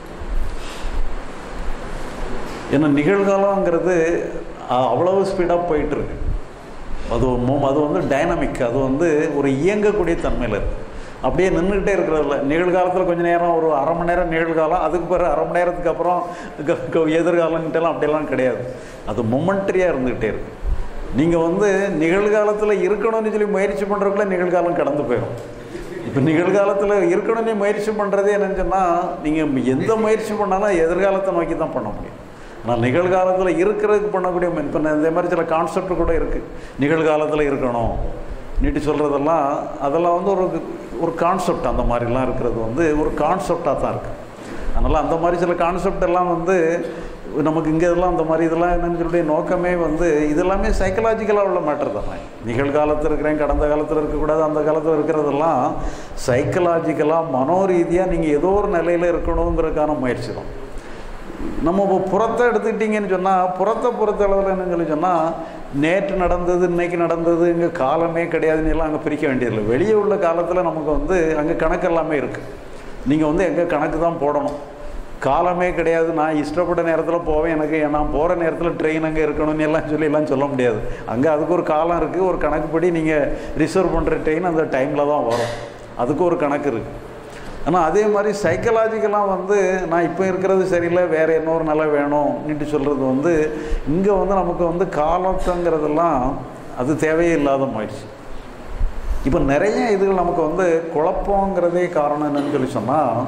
ஏன்னா நிகழ்காலங்கிறது அ- அவ்வளவு ஸ்பீடாக போயிட்டுருக்கு அது ஒரு மோ- அது வந்து டைனமிக் அது வந்து ஒரு இயங்கக்கூடிய தன்மையில் இருக்குது அப்படியே நின்றுக்கிட்டே இருக்கிறதில்ல நிகழ்காலத்தில் கொஞ்ச நேரம் ஒரு அரை மணி நேரம் நிகழ்காலம் அதுக்கு பிறகு அரை மணி நேரத்துக்கு அப்புறம் க- க- எதிர்காலம்கிட்டலாம் அப்படியெல்லாம் கிடையாது அது மொமெண்ட்ரியாக இருந்துக்கிட்டே இருக்கு நீங்கள் வந்து நிகழ்காலத்தில் இருக்கணும்னு சொல்லி முயற்சி பண்ணுறதுக்குள்ள நிகழ்காலம் கடந்து போயிடும் இப்போ நிகழ்காலத்தில் இருக்கணும்னு முயற்சி பண்ணுறதே என்னன்னு சொன்னால் நீங்கள் எந்த முயற்சி பண்ணாலும் எதிர்காலத்தை நோக்கி தான் பண்ண முடியும் ஆனால் நிகழ்காலத்தில் இருக்கிறதுக்கு பண்ணக்கூடிய இப்போ இந்த மாதிரி சில கான்செப்ட் கூட இருக்குது நிகழ்காலத்தில் இருக்கணும் நீட்டு சொல்கிறதெல்லாம் அதெல்லாம் வந்து ஒரு ஒரு கான்செப்ட் அந்த மாதிரிலாம் இருக்கிறது வந்து ஒரு கான்செப்டாக தான் இருக்குது அதனால் அந்த மாதிரி சில கான்செப்ட் எல்லாம் வந்து நமக்கு இங்கே இதெல்லாம் அந்த மாதிரி இதெல்லாம் என்னன்னு சொல்லிய நோக்கமே வந்து இதெல்லாமே சைக்கலாஜிக்கலாக உள்ள மேட்டர் தானே நிகழ்காலத்தில் இருக்கிறேன் கடந்த காலத்தில் இருக்கக்கூடாது அந்த காலத்தில் இருக்கிறதெல்லாம் சைக்கலாஜிக்கலாக மனோரீதியாக நீங்கள் ஏதோ ஒரு நிலையில் இருக்கணுங்கிறதுக்கான முயற்சி தான் நம்ம இப்போ புறத்தை எடுத்துக்கிட்டிங்கன்னு சொன்னால் புறத்தை பொறுத்த அளவில் என்னன்னு சொல்லி சொன்னால் நேற்று நடந்தது இன்னைக்கு நடந்தது இங்கே காலமே கிடையாதுன்னு எல்லாம் அங்கே பிரிக்க வேண்டியதில்லை வெளியே உள்ள காலத்தில் நமக்கு வந்து அங்கே கணக்கு எல்லாமே இருக்குது நீங்கள் வந்து எங்கே கணக்கு தான் போடணும் காலமே கிடையாது நான் இஷ்டப்பட்ட நேரத்தில் போவேன் எனக்கு நான் போகிற நேரத்தில் ட்ரெயின் அங்கே இருக்கணும்னு எல்லாம் சொல்லி எல்லாம் சொல்ல முடியாது அங்கே அதுக்கு ஒரு காலம் இருக்குது ஒரு கணக்குப்படி நீங்கள் ரிசர்வ் பண்ணுற ட்ரெயின் அந்த டைமில் தான் வரும் அதுக்கு ஒரு கணக்கு இருக்குது ஆனால் அதே மாதிரி சைக்கலாஜிக்கலாக வந்து நான் இப்போ இருக்கிறது சரியில்லை வேறு இன்னொரு நிலை வேணும்னுட்டு சொல்கிறது வந்து இங்கே வந்து நமக்கு வந்து காலத்துங்கிறதெல்லாம் அது தேவையே இல்லாத முயற்சி இப்போ நிறைய இதுகள் நமக்கு வந்து குழப்பங்கிறதே காரணம் என்னன்னு சொல்லி சொன்னால்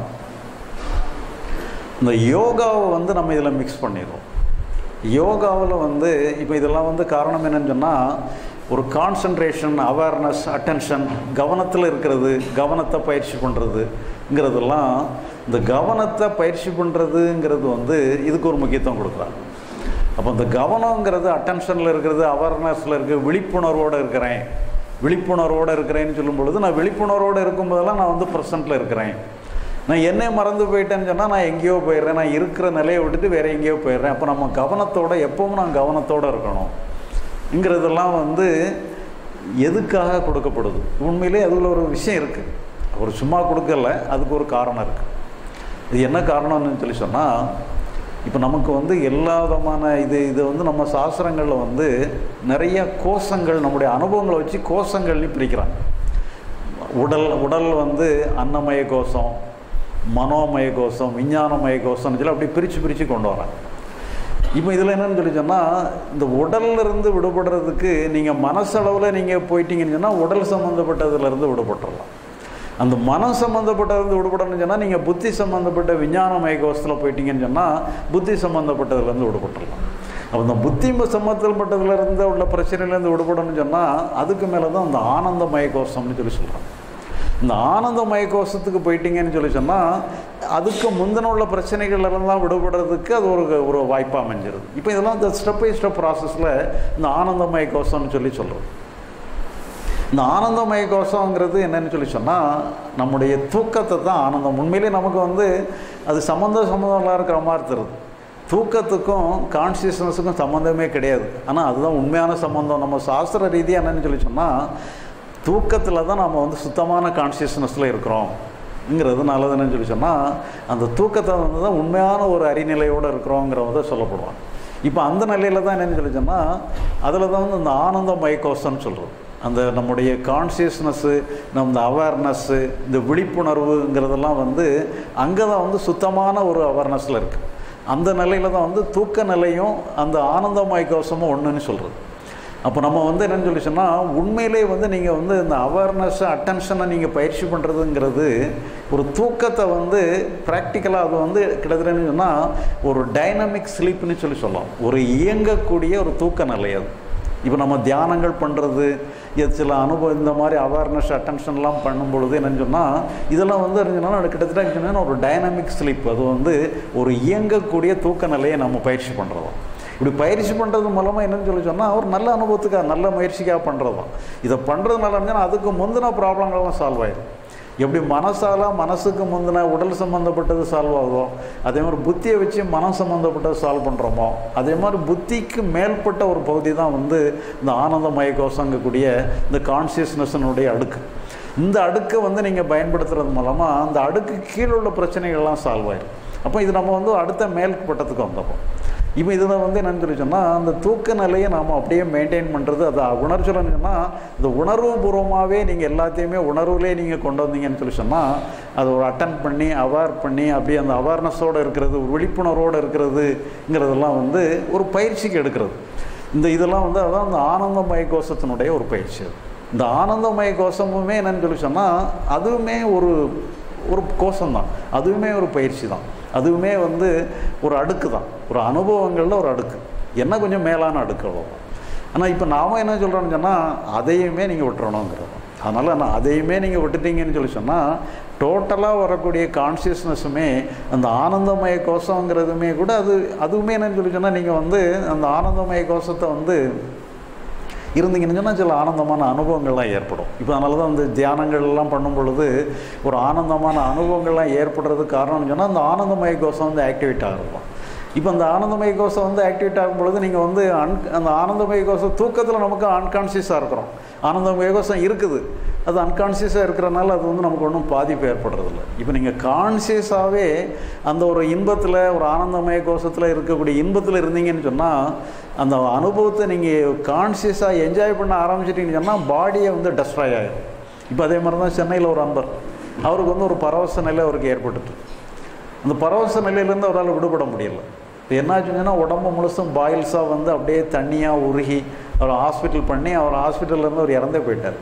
இந்த யோகாவை வந்து நம்ம இதில் மிக்ஸ் பண்ணிடுறோம் யோகாவில் வந்து இப்போ இதெல்லாம் வந்து காரணம் என்னன்னு சொன்னால் ஒரு கான்சன்ட்ரேஷன் அவேர்னஸ் அட்டென்ஷன் கவனத்தில் இருக்கிறது கவனத்தை பயிற்சி பண்ணுறதுங்கிறதெல்லாம் இந்த கவனத்தை பயிற்சி பண்ணுறதுங்கிறது வந்து இதுக்கு ஒரு முக்கியத்துவம் கொடுக்குறாங்க அப்போ இந்த கவனங்கிறது அட்டென்ஷனில் இருக்கிறது அவேர்னஸில் இருக்குது விழிப்புணர்வோடு இருக்கிறேன் விழிப்புணர்வோடு இருக்கிறேன்னு சொல்லும் பொழுது நான் விழிப்புணர்வோடு இருக்கும்போதெல்லாம் நான் வந்து ப்ரெசண்ட்டில் இருக்கிறேன் நான் என்னை மறந்து போயிட்டேன்னு சொன்னால் நான் எங்கேயோ போயிடுறேன் நான் இருக்கிற நிலையை விட்டுட்டு வேறு எங்கேயோ போயிடுறேன் அப்போ நம்ம கவனத்தோட எப்பவும் நான் கவனத்தோடு இருக்கணும்ங்கிறதெல்லாம் வந்து எதுக்காக கொடுக்கப்படுது உண்மையிலே அதில் ஒரு விஷயம் இருக்குது அவர் சும்மா கொடுக்கல அதுக்கு ஒரு காரணம் இருக்குது இது என்ன காரணம்னு சொல்லி சொன்னால் இப்போ நமக்கு வந்து எல்லா விதமான இது இது வந்து நம்ம சாஸ்திரங்களில் வந்து நிறைய கோஷங்கள் நம்முடைய அனுபவங்களை வச்சு கோஷங்கள்னு பிரிக்கிறாங்க உடல் உடல் வந்து அன்னமய கோஷம் மனோமய கோஷம் விஞ்ஞானமய கோஷம்னு சொல்லி அப்படி பிரித்து பிரித்து கொண்டு வராங்க இப்போ இதில் என்னன்னு சொல்லி சொன்னால் இந்த உடல்ல இருந்து விடுபடுறதுக்கு நீங்கள் மனசளவில் நீங்கள் போயிட்டீங்கன்னு சொன்னால் உடல் சம்மந்தப்பட்டதுலேருந்து விடுபட்டுறலாம் அந்த மனம் சம்மந்தப்பட்டது விடுபடணும்னு சொன்னால் நீங்கள் புத்தி சம்மந்தப்பட்ட விஞ்ஞானமய கோஷத்தில் போயிட்டீங்கன்னு சொன்னால் புத்தி சம்மந்தப்பட்டதுலேருந்து விடுபட்டுடலாம் அப்போ இந்த புத்தி சம்மந்தப்பட்டதுலேருந்து உள்ள பிரச்சனையிலேருந்து விடுபடணும்னு சொன்னால் அதுக்கு மேலே தான் அந்த ஆனந்தமய கோஷம்னு சொல்லி சொல்கிறாங்க இந்த ஆனந்தமய கோஷத்துக்கு போயிட்டீங்கன்னு சொல்லி சொன்னால் அதுக்கு முந்தின உள்ள பிரச்சனைகள்லாம் விடுபடுறதுக்கு அது ஒரு ஒரு வாய்ப்பாக அமைஞ்சிருது இப்போ இதெல்லாம் இந்த ஸ்டெப் பை ஸ்டெப் ப்ராசஸில் இந்த ஆனந்தமய கோஷம்னு சொல்லி சொல்கிறோம் இந்த ஆனந்தமய கோஷங்கிறது என்னன்னு சொல்லி சொன்னால் நம்முடைய தூக்கத்தை தான் ஆனந்தம் உண்மையிலே நமக்கு வந்து அது சம்மந்த சம்மந்தம்லாம் இருக்கிற மாதிரி தருது தூக்கத்துக்கும் கான்சியஸ்னஸுக்கும் சம்மந்தமே கிடையாது ஆனால் அதுதான் உண்மையான சம்மந்தம் நம்ம சாஸ்திர ரீதியாக என்னன்னு சொல்லி சொன்னால் தூக்கத்தில் தான் நம்ம வந்து சுத்தமான கான்சியஸ்னஸில் இருக்கிறோம்ங்கிறது நல்லதுன்னு சொல்லி சொன்னால் அந்த தூக்கத்தை வந்து தான் உண்மையான ஒரு அறிநிலையோடு இருக்கிறோங்கிறத சொல்லப்படுவாங்க இப்போ அந்த நிலையில் தான் என்னென்னு சொல்லி சொன்னால் அதில் தான் வந்து இந்த ஆனந்த மயக்கோசம்னு சொல்கிறது அந்த நம்முடைய கான்சியஸ்னஸ்ஸு நம்ம அவேர்னஸ்ஸு இந்த விழிப்புணர்வுங்கிறதெல்லாம் வந்து அங்கே தான் வந்து சுத்தமான ஒரு அவேர்னஸில் இருக்குது அந்த நிலையில் தான் வந்து தூக்க நிலையும் அந்த ஆனந்தமய கோஷமும் ஒன்றுன்னு சொல்கிறது அப்போ நம்ம வந்து என்னென்னு சொல்லி சொன்னால் உண்மையிலே வந்து நீங்கள் வந்து இந்த அவேர்னஸ் அட்டென்ஷனை நீங்கள் பயிற்சி பண்ணுறதுங்கிறது ஒரு தூக்கத்தை வந்து ப்ராக்டிக்கலாக அது வந்து கிட்டத்தட்ட சொன்னால் ஒரு டைனமிக் ஸ்லீப்னு சொல்லி சொல்லலாம் ஒரு இயங்கக்கூடிய ஒரு தூக்க நிலை அது இப்போ நம்ம தியானங்கள் பண்ணுறது இது சில அனுபவம் இந்த மாதிரி அவேர்னஸ் அட்டென்ஷன்லாம் பண்ணும் பொழுது என்னன்னு சொன்னால் இதெல்லாம் வந்து என்னன்னா கிட்டத்தட்ட சொன்னால் ஒரு டைனமிக் ஸ்லீப் அது வந்து ஒரு இயங்கக்கூடிய தூக்க நிலையை நம்ம பயிற்சி பண்ணுறோம் இப்படி பயிற்சி பண்ணுறது மூலமாக என்னன்னு சொல்லி சொன்னால் ஒரு நல்ல அனுபவத்துக்காக நல்ல முயற்சிக்காக பண்ணுறது தான் இதை பண்ணுறதுனால இருந்துச்சுன்னா அதுக்கு முந்தின ப்ராப்ளங்கள்லாம் சால்வ் ஆயிடும் எப்படி மனசால மனசுக்கு முந்தின உடல் சம்மந்தப்பட்டது சால்வ் ஆகுதோ அதே மாதிரி புத்தியை வச்சு மனம் சம்மந்தப்பட்டது சால்வ் பண்ணுறோமோ அதே மாதிரி புத்திக்கு மேல்பட்ட ஒரு பகுதி தான் வந்து இந்த ஆனந்தமய கோஷங்கக்கூடிய இந்த கான்சியஸ்னஸனுடைய அடுக்கு இந்த அடுக்கை வந்து நீங்கள் பயன்படுத்துறது மூலமாக அந்த அடுக்கு கீழே உள்ள பிரச்சனைகள்லாம் சால்வ் ஆயிடும் அப்போ இது நம்ம வந்து அடுத்த மேல்பட்டத்துக்கு வந்துடுறோம் இப்போ இதில் வந்து என்னன்னு சொல்லி சொன்னால் அந்த தூக்க நிலையை நாம் அப்படியே மெயின்டைன் பண்ணுறது அது உணர்ச்சலன்னு சொன்னால் இந்த உணர்வு பூர்வமாகவே நீங்கள் எல்லாத்தையுமே உணர்வுலேயே நீங்கள் கொண்டு வந்தீங்கன்னு சொல்லி சொன்னால் அதை ஒரு அட்டன் பண்ணி அவேர் பண்ணி அப்படியே அந்த அவேர்னஸோடு இருக்கிறது ஒரு விழிப்புணர்வோடு இருக்கிறதுங்கிறதெல்லாம் வந்து ஒரு பயிற்சிக்கு எடுக்கிறது இந்த இதெல்லாம் வந்து அதான் அந்த ஆனந்தமய கோஷத்தினுடைய ஒரு பயிற்சி அது இந்த ஆனந்தமய கோஷமுமே என்னன்னு சொல்லி சொன்னால் அதுவுமே ஒரு ஒரு கோஷம்தான் அதுவுமே ஒரு பயிற்சி தான் அதுவுமே வந்து ஒரு அடுக்கு தான் ஒரு அனுபவங்களில் ஒரு அடுக்கு என்ன கொஞ்சம் மேலான அடுக்கு அவ்வளோதான் ஆனால் இப்போ நாம் என்ன சொல்கிறோம்னு சொன்னால் அதையுமே நீங்கள் விட்டுறணுங்கிறோம் அதனால் நான் அதையுமே நீங்கள் விட்டுட்டீங்கன்னு சொல்லி சொன்னால் டோட்டலாக வரக்கூடிய கான்சியஸ்னஸுமே அந்த ஆனந்தமய கோஷங்கிறதுமே கூட அது அதுவுமே என்னன்னு சொல்லி சொன்னால் நீங்கள் வந்து அந்த ஆனந்தமய கோஷத்தை வந்து இருந்தீங்கன்னு சொன்னால் சில ஆனந்தமான அனுபவங்கள்லாம் ஏற்படும் இப்போ அதனால தான் அந்த தியானங்கள்லாம் பண்ணும் பொழுது ஒரு ஆனந்தமான அனுபவங்கள்லாம் ஏற்படுறதுக்கு காரணம்னு சொன்னால் அந்த ஆனந்தமய கோஷம் வந்து ஆக்டிவேட் ஆகிருக்கும் இப்போ அந்த ஆனந்தமய கோஷம் வந்து ஆக்டிவேட் ஆகும் பொழுது நீங்கள் வந்து அன் அந்த ஆனந்தமய கோஷம் தூக்கத்தில் நமக்கு அன்கான்சியஸாக இருக்கிறோம் ஆனந்தமய கோஷம் இருக்குது அது அன்கான்சியஸாக இருக்கிறனால அது வந்து நமக்கு ஒன்றும் பாதிப்பு ஏற்படுறதில்ல இப்போ நீங்கள் கான்சியஸாகவே அந்த ஒரு இன்பத்தில் ஒரு ஆனந்தமய கோஷத்தில் இருக்கக்கூடிய இன்பத்தில் இருந்தீங்கன்னு சொன்னால் அந்த அனுபவத்தை நீங்கள் கான்சியஸாக என்ஜாய் பண்ண ஆரம்பிச்சிட்டிங்கன்னு சொன்னால் பாடியை வந்து டெஸ்ட்ராய் ஆகிடும் இப்போ அதே மாதிரி தான் சென்னையில் ஒரு அன்பர் அவருக்கு வந்து ஒரு பரவச நிலை அவருக்கு ஏற்பட்டுட்டு அந்த பரவச நிலையிலேருந்து அவரால் விடுபட முடியல இப்போ என்னாச்சுங்கன்னா உடம்பு முழுசும் பாயில்ஸாக வந்து அப்படியே தண்ணியாக உருகி அவர் ஹாஸ்பிட்டல் பண்ணி அவர் ஹாஸ்பிட்டல்லேருந்து அவர் இறந்தே போயிட்டார்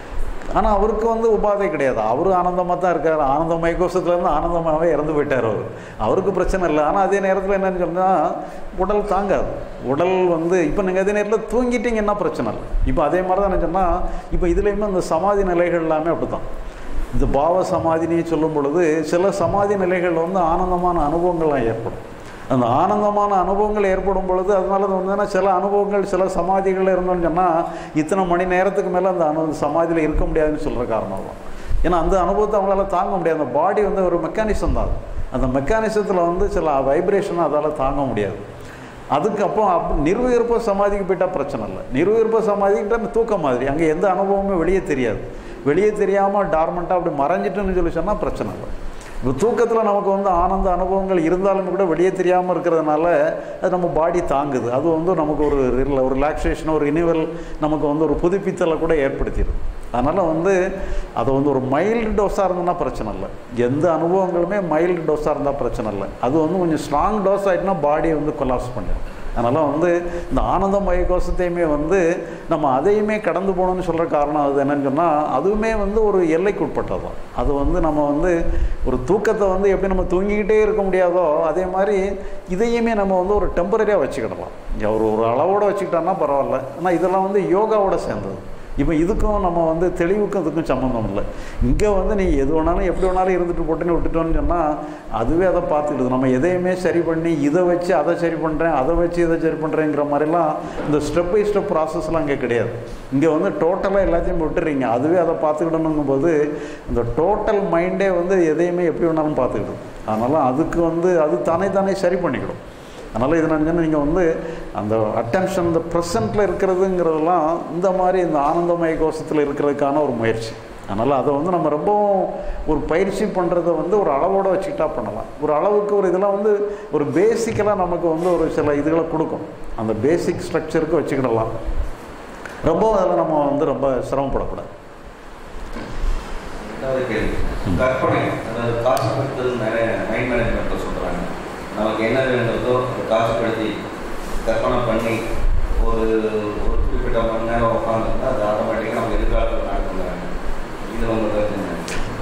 ஆனால் அவருக்கு வந்து உபாதை கிடையாது அவர் ஆனந்தமாக தான் இருக்கார் ஆனந்தமய கோஷத்துலேருந்து ஆனந்தமாகவே இறந்து போயிட்டார் அவர் அவருக்கு பிரச்சனை இல்லை ஆனால் அதே நேரத்தில் என்னன்னு சொன்னால் உடல் தாங்காது உடல் வந்து இப்போ நீங்கள் அதே நேரத்தில் தூங்கிட்டீங்கன்னா பிரச்சனை இல்லை இப்போ அதே மாதிரி தான் என்ன சொன்னால் இப்போ இதுலேயுமே அந்த சமாதி நிலைகள் எல்லாமே அப்படி தான் இந்த பாவ சமாதினே சொல்லும் பொழுது சில சமாதி நிலைகள் வந்து ஆனந்தமான அனுபவங்கள்லாம் ஏற்படும் அந்த ஆனந்தமான அனுபவங்கள் ஏற்படும் பொழுது அதனால அது வந்து சில அனுபவங்கள் சில சமாதிகள் இருந்தோம்னு சொன்னால் இத்தனை மணி நேரத்துக்கு மேலே அந்த அனு சமாதியில் இருக்க முடியாதுன்னு சொல்கிற காரணம் தான் ஏன்னா அந்த அனுபவத்தை அவங்களால தாங்க முடியாது அந்த பாடி வந்து ஒரு மெக்கானிசம் தான் அது. அந்த மெக்கானிசத்தில் வந்து சில வைப்ரேஷனை அதால் தாங்க முடியாது அதுக்கப்புறம் அப் நிர்விருப்ப சமாதிக்கு போயிட்டால் பிரச்சனை இல்லை நிர்விருப்ப சமாதிக்கிட்ட தூக்கம் மாதிரி அங்கே எந்த அனுபவமுமே வெளியே தெரியாது வெளியே தெரியாமல் டார்மெண்ட்டாக அப்படி மறைஞ்சிட்டுன்னு சொல்லி சொன்னால் பிரச்சனை இல்லை இப்போ தூக்கத்தில் நமக்கு வந்து ஆனந்த அனுபவங்கள் இருந்தாலும் கூட வெளியே தெரியாமல் இருக்கிறதுனால அது நம்ம பாடி தாங்குது அது வந்து நமக்கு ஒரு ரில- ஒரு ரிலாக்ஸேஷன் ஒரு இனிவல் நமக்கு வந்து ஒரு புதுப்பித்தலை கூட ஏற்படுத்திடும் அதனால் வந்து அதை வந்து ஒரு மைல்டு டோஸாக இருந்ததுன்னா பிரச்சனை இல்லை எந்த அனுபவங்களுமே மைல்டு டோஸாக இருந்தால் பிரச்சனை இல்லை அது வந்து கொஞ்சம் ஸ்ட்ராங் டோஸ் ஆகிட்டுனா பாடியை வந்து கொலாப்ஸ் பண்ணிடும் அதனால் வந்து இந்த ஆனந்தமய கோஷத்தையுமே வந்து நம்ம அதையுமே கடந்து போகணும்னு சொல்கிற காரணம் அது என்னன்னு சொன்னால் அதுவுமே வந்து ஒரு எல்லைக்கு உட்பட்டது தான் அது வந்து நம்ம வந்து ஒரு தூக்கத்தை வந்து எப்படி நம்ம தூங்கிக்கிட்டே இருக்க முடியாதோ அதே மாதிரி இதையுமே நம்ம வந்து ஒரு டெம்பரரியாக வச்சுக்கிடலாம் இங்க ஒரு ஒரு அளவோடு வச்சுக்கிட்டோம்னா பரவாயில்ல ஆனால் இதெல்லாம் வந்து யோகாவோட சேர்ந்தது இப்போ இதுக்கும் நம்ம வந்து தெளிவுக்கும் இதுக்கும் சம்மந்தம் இல்லை இங்கே வந்து நீ எது வேணாலும் எப்படி வேணாலும் இருந்துட்டு போட்டுன்னு விட்டுட்டோன்னு சொன்னால் அதுவே அதை பார்த்துக்கிடுது நம்ம எதையுமே சரி பண்ணி இதை வச்சு அதை சரி பண்ணுறேன் அதை வச்சு இதை சரி பண்ணுறேங்கிற மாதிரிலாம் இந்த ஸ்டெப் பை ஸ்டெப் ப்ராசஸ்லாம் இங்கே கிடையாது இங்கே வந்து டோட்டலாக எல்லாத்தையும் விட்டுறீங்க அதுவே அதை பார்த்துக்கிடணுங்கும் போது இந்த டோட்டல் மைண்டே வந்து எதையுமே எப்படி வேணாலும் பார்த்துக்கிடும் அதனால் அதுக்கு வந்து அது தானே தானே சரி பண்ணிக்கிடும் அதனால் இது நான் நீங்கள் வந்து அந்த அட்டென்ஷன் இந்த ப்ரெசண்ட்டில் இருக்கிறதுங்கிறதெல்லாம் இந்த மாதிரி இந்த ஆனந்தமய கோஷத்தில் இருக்கிறதுக்கான ஒரு முயற்சி அதனால் அதை வந்து நம்ம ரொம்பவும் ஒரு பயிற்சி பண்ணுறத வந்து ஒரு அளவோடு வச்சுக்கிட்டா பண்ணலாம் ஒரு அளவுக்கு ஒரு இதெல்லாம் வந்து ஒரு பேசிக்கலாக நமக்கு வந்து ஒரு சில இதுகளை கொடுக்கும் அந்த பேசிக் ஸ்ட்ரக்சருக்கு வச்சுக்கிடலாம் ரொம்ப அதில் நம்ம வந்து ரொம்ப சிரமப்படக்கூடாது ரெண்டாவது கேள்வி கற்பனை அதாவது காட்சிப்படுத்தல் மைண்ட் மேனேஜ்மெண்ட்டில் சொல்கிறாங்க நமக்கு என்ன வேணுன்றதோ அதை காட்சிப்படுத்தி கற்பனை பண்ணி ஒரு ஒரு குறிப்பிட்ட மணி நேரம் உட்காந்துருந்தா அது ஆட்டோமேட்டிக்காக நம்ம எதிர்காலத்தில் நடக்குங்கிறாங்க இது உங்கள் கருத்து என்ன?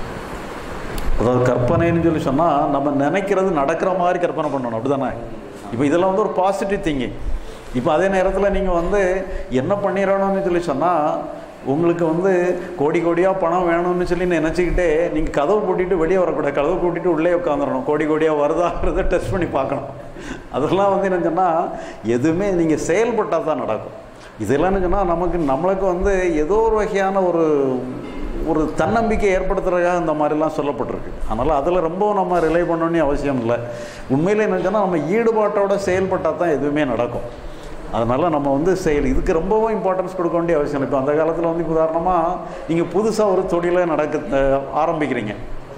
அதாவது கற்பனைன்னு சொல்லி சொன்னால் நம்ம நினைக்கிறது நடக்கிற மாதிரி கற்பனை பண்ணணும் அப்படிதானே இப்போ இதெல்லாம் வந்து ஒரு பாசிட்டிவ் திங்கிங் இப்போ அதே நேரத்தில் நீங்கள் வந்து என்ன பண்ணிடணும்னு சொல்லி சொன்னால் உங்களுக்கு வந்து கோடி கோடியாக பணம் வேணும்னு சொல்லி நினச்சிக்கிட்டே நீங்கள் கதவு பூட்டிட்டு வெளியே வரக்கூடாது கதவு பூட்டிட்டு உள்ளே உட்காந்துடணும் கோடி கோடியாக வருதாங்கிறத டெஸ்ட் பண்ணி பார்க்கணும் அதெல்லாம் வந்து என்ன சொன்னால் எதுவுமே நீங்கள் செயல்பட்டால் தான் நடக்கும் இதெல்லாம் சொன்னால் நமக்கு நம்மளுக்கு வந்து ஏதோ ஒரு வகையான ஒரு ஒரு தன்னம்பிக்கை ஏற்படுத்துறதுக்காக இந்த மாதிரிலாம் சொல்லப்பட்டிருக்கு அதனால் அதில் ரொம்ப நம்ம ரிலை பண்ணணும்னு அவசியம் இல்லை உண்மையில் என்ன சொன்னால் நம்ம ஈடுபாட்டோட செயல்பட்டால் தான் எதுவுமே நடக்கும் அதனால் நம்ம வந்து செயல் இதுக்கு ரொம்பவும் இம்பார்ட்டன்ஸ் கொடுக்க வேண்டிய அவசியம் இல்லை இப்போ அந்த காலத்தில் வந்து இப்ப உதாரணமாக நீங்கள் புதுசாக ஒரு தொழிலை நடக்க அஹ், ஆரம்பிக்கிறீங்க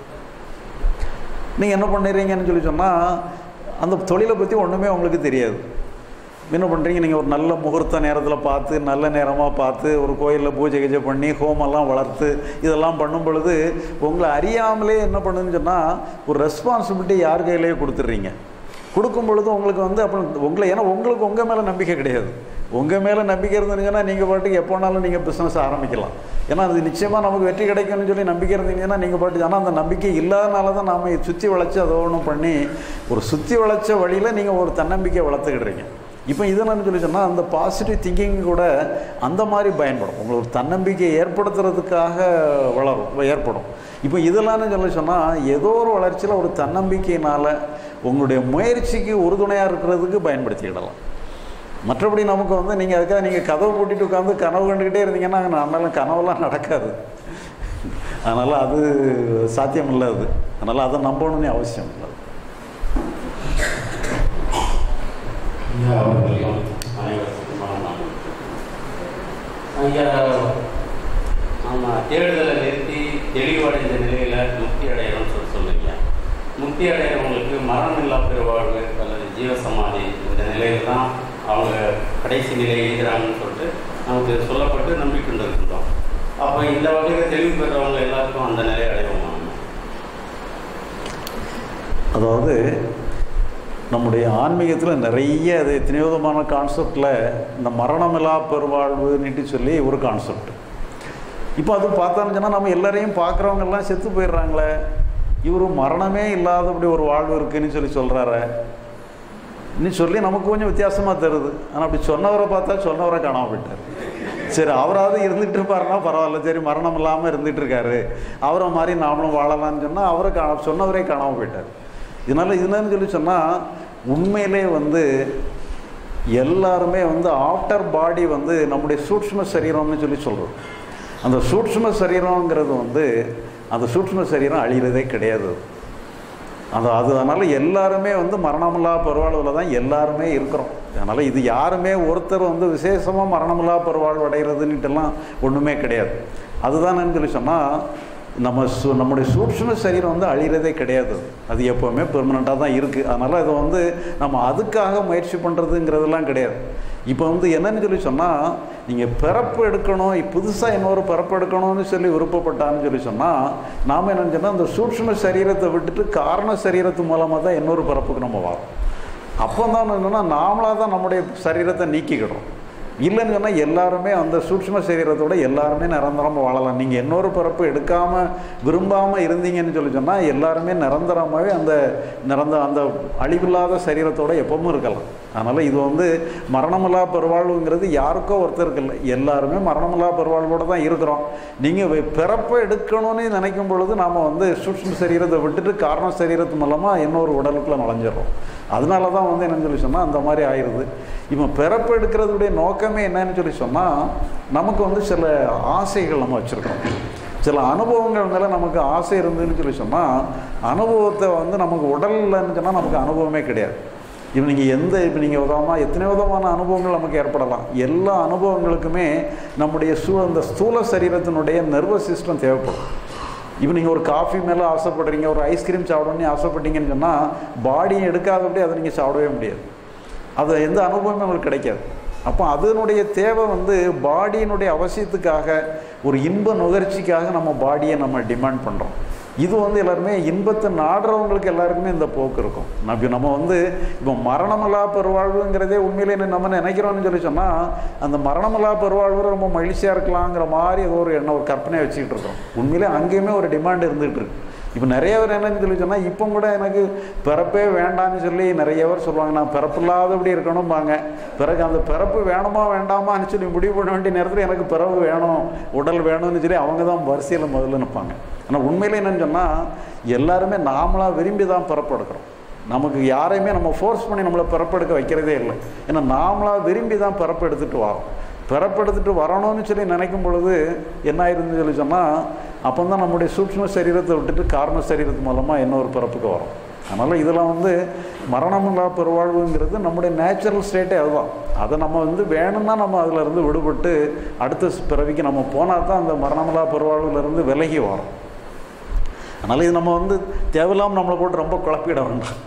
நீங்கள் என்ன பண்ணிடுறீங்கன்னு சொல்லி சொன்னால் அந்த தொழிலை பற்றி ஒன்றுமே உங்களுக்கு தெரியாது என்ன பண்ணுறீங்க நீங்கள் ஒரு நல்ல முகூர்த்த நேரத்தில் பார்த்து நல்ல நேரமாக பார்த்து ஒரு கோயிலில் பூஜை கீஜை பண்ணி ஹோமெல்லாம் வளர்த்து இதெல்லாம் பண்ணும் பொழுது உங்களை அறியாமலே என்ன பண்ணுன்னு சொன்னால் ஒரு ரெஸ்பான்சிபிலிட்டி யார் கையிலேயே கொடுத்துட்றீங்க கொடுக்கும் பொழுது உங்களுக்கு வந்து அப்புறம் உங்களை ஏன்னா உங்களுக்கு உங்கள் மேலே நம்பிக்கை கிடையாது உங்கள் மேலே நம்பிக்கை இருந்தீங்கன்னா நீங்கள் பாட்டுக்கு எப்போனாலும் நீங்கள் பிஸ்னஸ் ஆரம்பிக்கலாம் ஏன்னா அது நிச்சயமாக நமக்கு வெற்றி கிடைக்கும்னு சொல்லி நம்பிக்கை இருந்தீங்கன்னா நீங்கள் பாட்டு ஆனால் அந்த நம்பிக்கை இல்லாதனால தான் நாம் சுற்றி வளைச்சி அதை ஒன்றும் பண்ணி ஒரு சுற்றி வளைச்ச வழியில் நீங்கள் ஒரு தன்னம்பிக்கை வளர்த்துக்கிடுறீங்க இப்போ இதெல்லாம் சொல்லி சொன்னால் அந்த பாசிட்டிவ் திங்கிங் கூட அந்த மாதிரி பயன்படும் உங்களுக்கு தன்னம்பிக்கை ஏற்படுத்துறதுக்காக வளரும் ஏற்படும் இப்போ இதெல்லாம் சொல்லி சொன்னால் ஏதோ ஒரு வளர்ச்சியில் ஒரு தன்னம்பிக்கையினால் உங்களுடைய முயற்சிக்கு உறுதுணையாக இருக்கிறதுக்கு பயன்படுத்திக்கிடலாம் மற்றபடி நமக்கு வந்து நீங்கள் அதுக்காக நீங்கள் கதவை பூட்டிட்டு உட்காந்து கனவு கண்டுக்கிட்டே இருந்தீங்கன்னா அதனால கனவெல்லாம் நடக்காது அதனால் அது சாத்தியம் இல்லை அது அதனால் அதை நம்பணும்னு அவசியம் இல்லை ஐயா அவர்களுக்கும் அனைவருக்கும் வணக்கம் ஐயா ஆமாம் தேடுதலை நிறுத்தி தெளிவடைந்த நிலையில் முக்தி அடையணும்னு சொல்லி சொல்லுவீங்க முக்தி அடைகிறவங்களுக்கு மரணம் இல்லா பெருவாழ்வு அல்லது ஜீவசமாதி இந்த நிலையில தான் அவங்க கடைசி நிலையை எழுதுறாங்கன்னு சொல்லிட்டு நமக்கு சொல்லப்பட்டு நம்பிக்கொண்டு இருக்கின்றோம் அப்போ இந்த வகையில் தெளிவு பெற்றவங்க எல்லாருக்கும் அந்த நிலையை அடைவோமா அதாவது நம்முடைய ஆன்மீகத்தில் நிறைய அது எத்தனையோ விதமான கான்செப்டில் இந்த மரணமில்லா பெருவாழ்வுன்னுட்டு சொல்லி ஒரு கான்செப்ட் இப்போ அது பார்த்தான்னு சொன்னால் நம்ம எல்லாரையும் பார்க்குறவங்கெல்லாம் செத்து போயிடுறாங்களே இவர் மரணமே இல்லாதபடி ஒரு வாழ்வு இருக்குன்னு சொல்லி சொல்கிறாரு இன்னும் சொல்லி நமக்கு கொஞ்சம் வித்தியாசமாக தருது ஆனால் அப்படி சொன்னவரை பார்த்தா சொன்னவரை காணாம போயிட்டார் சரி அவராவது இருந்துகிட்டு இருப்பாருன்னா பரவாயில்ல சரி மரணம் இல்லாமல் இருந்துகிட்டு இருக்காரு அவரை மாதிரி நாமளும் வாழலாம்னு சொன்னால் அவரை காண சொன்னவரே காணாமல் போயிட்டார் இதனால் இதுன்னு சொல்லி சொன்னால் உண்மையிலே வந்து எல்லாருமே வந்து ஆஃப்டர் பாடி வந்து நம்முடைய சூட்சும சரீரம்னு சொல்லி சொல்கிறோம் அந்த சூட்சும சரீரங்கிறது வந்து அந்த சூட்சும சரீரம் அழிகிறதே கிடையாது அந்த அது அதனால் எல்லாருமே வந்து மரணமில்லா பெருவாழ்வில் தான் எல்லாருமே இருக்கிறோம் அதனால் இது யாருமே ஒருத்தர் வந்து விசேஷமாக மரணமில்லா பெருவாழ்வு அடைகிறதுன்னுட்டுலாம் ஒன்றுமே கிடையாது அதுதான் சொல்லி சொன்னால் நம்ம சு நம்முடைய சூட்சும சரீரம் வந்து அழிகிறதே கிடையாது அது எப்போவுமே பெர்மனண்ட்டாக தான் இருக்குது அதனால் இதை வந்து நம்ம அதுக்காக முயற்சி பண்ணுறதுங்கிறதெல்லாம் கிடையாது இப்போ வந்து என்னன்னு சொல்லி சொன்னால் நீங்கள் பிறப்பு எடுக்கணும் புதுசாக இன்னொரு பிறப்பு எடுக்கணும்னு சொல்லி விருப்பப்பட்டான்னு சொல்லி சொன்னால் நாம் என்னன்னு சொன்னால் அந்த சூட்சும சரீரத்தை விட்டுட்டு காரண சரீரத்து மூலமாக தான் இன்னொரு பிறப்புக்கு நம்ம வரோம் அப்போ தான் என்னென்னா நாமளாக தான் நம்முடைய சரீரத்தை நீக்கிக்கிடுறோம் இல்லைன்னு சொன்னால் எல்லாருமே அந்த சூட்சும சரீரத்தோட எல்லாருமே நிரந்தரமாக வாழலாம் நீங்கள் இன்னொரு பிறப்பு எடுக்காமல் விரும்பாமல் இருந்தீங்கன்னு சொல்லி சொன்னால் எல்லாருமே நிரந்தரமாகவே அந்த நிரந்த அந்த அழிவில்லாத சரீரத்தோட எப்பவும் இருக்கலாம் அதனால் இது வந்து மரணமில்லா பெருவாழ்வுங்கிறது யாருக்கோ ஒருத்தருக்கு இல்லை எல்லாருமே மரணமில்லா பெருவாழ்வோடு தான் இருக்கிறோம் நீங்கள் பிறப்பை எடுக்கணும்னு நினைக்கும் பொழுது நாம் வந்து சூட்சும சரீரத்தை விட்டுட்டு காரண சரீரத்து மூலமாக இன்னொரு உடலுக்குள்ளே நுழைஞ்சிடறோம் அதனால தான் வந்து என்னன்னு சொல்லி சொன்னால் அந்த மாதிரி ஆயிடுது இப்போ பிறப்பு எடுக்கிறதுடைய நோக்கமே என்னன்னு சொல்லி சொன்னால் நமக்கு வந்து சில ஆசைகள் நம்ம வச்சுருக்கோம் சில அனுபவங்கள் மேலே நமக்கு ஆசை இருந்துன்னு சொல்லி சொன்னால் அனுபவத்தை வந்து நமக்கு உடல்லன்னு சொன்னால் நமக்கு அனுபவமே கிடையாது இப்போ நீங்கள் எந்த இப்போ நீங்கள் விதமாக எத்தனை விதமான அனுபவங்கள் நமக்கு ஏற்படலாம் எல்லா அனுபவங்களுக்குமே நம்முடைய சூ அந்த ஸ்தூல சரீரத்தினுடைய நர்வஸ் சிஸ்டம் தேவைப்படும் இப்போ நீங்கள் ஒரு காஃபி மேலே ஆசைப்படுறீங்க ஒரு ஐஸ்கிரீம் சாப்பிடணும்னு ஆசைப்பட்டீங்கன்னு சொன்னால் பாடியை எடுக்காதபடி அதை நீங்கள் சாப்பிடவே முடியாது அது எந்த அனுபவமே உங்களுக்கு கிடைக்காது அப்போ அதனுடைய தேவை வந்து பாடியினுடைய அவசியத்துக்காக ஒரு இன்ப நுகர்ச்சிக்காக நம்ம பாடியை நம்ம டிமாண்ட் பண்ணுறோம் இது வந்து எல்லாருமே இன்பத்தை நாடுறவங்களுக்கு எல்லாருக்குமே இந்த போக்கு இருக்கும் நம்ம நம்ம வந்து இப்போ மரணமில்லா பெருவாழ்வுங்கிறதே உண்மையிலே நம்ம நினைக்கிறோம்னு சொல்லி சொன்னால் அந்த மரணமில்லா பெருவாழ்வு ரொம்ப மகிழ்ச்சியாக இருக்கலாங்கிற மாதிரி ஏதோ ஒரு எண்ணம் ஒரு கற்பனை வச்சுக்கிட்டு இருக்கோம் உண்மையிலே அங்கேயுமே ஒரு டிமாண்ட் இருந்துகிட்டு இருக்கு இப்போ நிறைய பேர் என்னன்னு சொல்லி சொன்னால் இப்போ கூட எனக்கு பிறப்பே வேண்டாம்னு சொல்லி நிறைய பேர் சொல்லுவாங்க நான் பிறப்பு இல்லாதபடி இருக்கணும்பாங்க பிறகு அந்த பிறப்பு வேணுமா வேண்டாமான்னு சொல்லி முடிவு பண்ண வேண்டிய நேரத்தில் எனக்கு பிறப்பு வேணும் உடல் வேணும்னு சொல்லி அவங்க தான் வரிசையில் முதல்ல நிற்பாங்க ஆனால் உண்மையிலே என்னன்னு சொன்னால் எல்லாருமே நாமளாக விரும்பி தான் பிறப்பெடுக்கிறோம் நமக்கு யாரையுமே நம்ம ஃபோர்ஸ் பண்ணி நம்மளை பிறப்பெடுக்க வைக்கிறதே இல்லை ஏன்னா நாமளாக விரும்பி தான் பிறப்பெடுத்துட்டு வரோம் பிறப்பெடுத்துட்டு வரணும்னு சொல்லி நினைக்கும் பொழுது என்ன ஆயிருந்துன்னு சொல்லி சொன்னால் அப்போ தான் நம்முடைய சூட்சும சரீரத்தை விட்டுட்டு காரண சரீரத்து மூலமாக இன்னொரு பிறப்புக்கு வரும் அதனால் இதெல்லாம் வந்து மரணமில்லா பெருவாழ்வுங்கிறது நம்முடைய நேச்சுரல் ஸ்டேட்டே அதுதான் அதை நம்ம வந்து வேணும்னா நம்ம அதில் இருந்து விடுபட்டு அடுத்த பிறவிக்கு நம்ம போனால் தான் அந்த மரணமில்லா பெருவாழ்வுலேருந்து விலகி வரோம் அதனால் இது நம்ம வந்து தேவையில்லாமல் நம்மளை போட்டு ரொம்ப குழப்பிட வேண்டாம்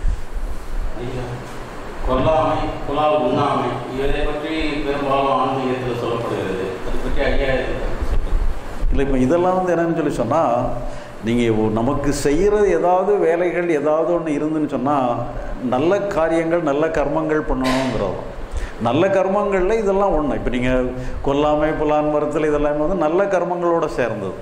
ஐயா கொல்லாமை புலால் உண்ணாமை இதை பற்றி பெரும்பாலும் ஆன்மீகத்தில் சொல்லப்படுகிறது அதை பற்றி ஐயா இதை பற்றி சொல்லுங்க. இல்லை இப்போ இதெல்லாம் வந்து என்னன்னு சொல்லி சொன்னால் நீங்கள் நமக்கு செய்கிறது ஏதாவது வேலைகள் ஏதாவது ஒன்று இருந்துன்னு சொன்னால் நல்ல காரியங்கள் நல்ல கர்மங்கள் பண்ணணுங்கிறது நல்ல கர்மங்களில் இதெல்லாம் ஒன்று இப்போ நீங்கள் கொல்லாமை புலான் மரத்தில் இதெல்லாம் வந்து நல்ல கர்மங்களோட சேர்ந்தது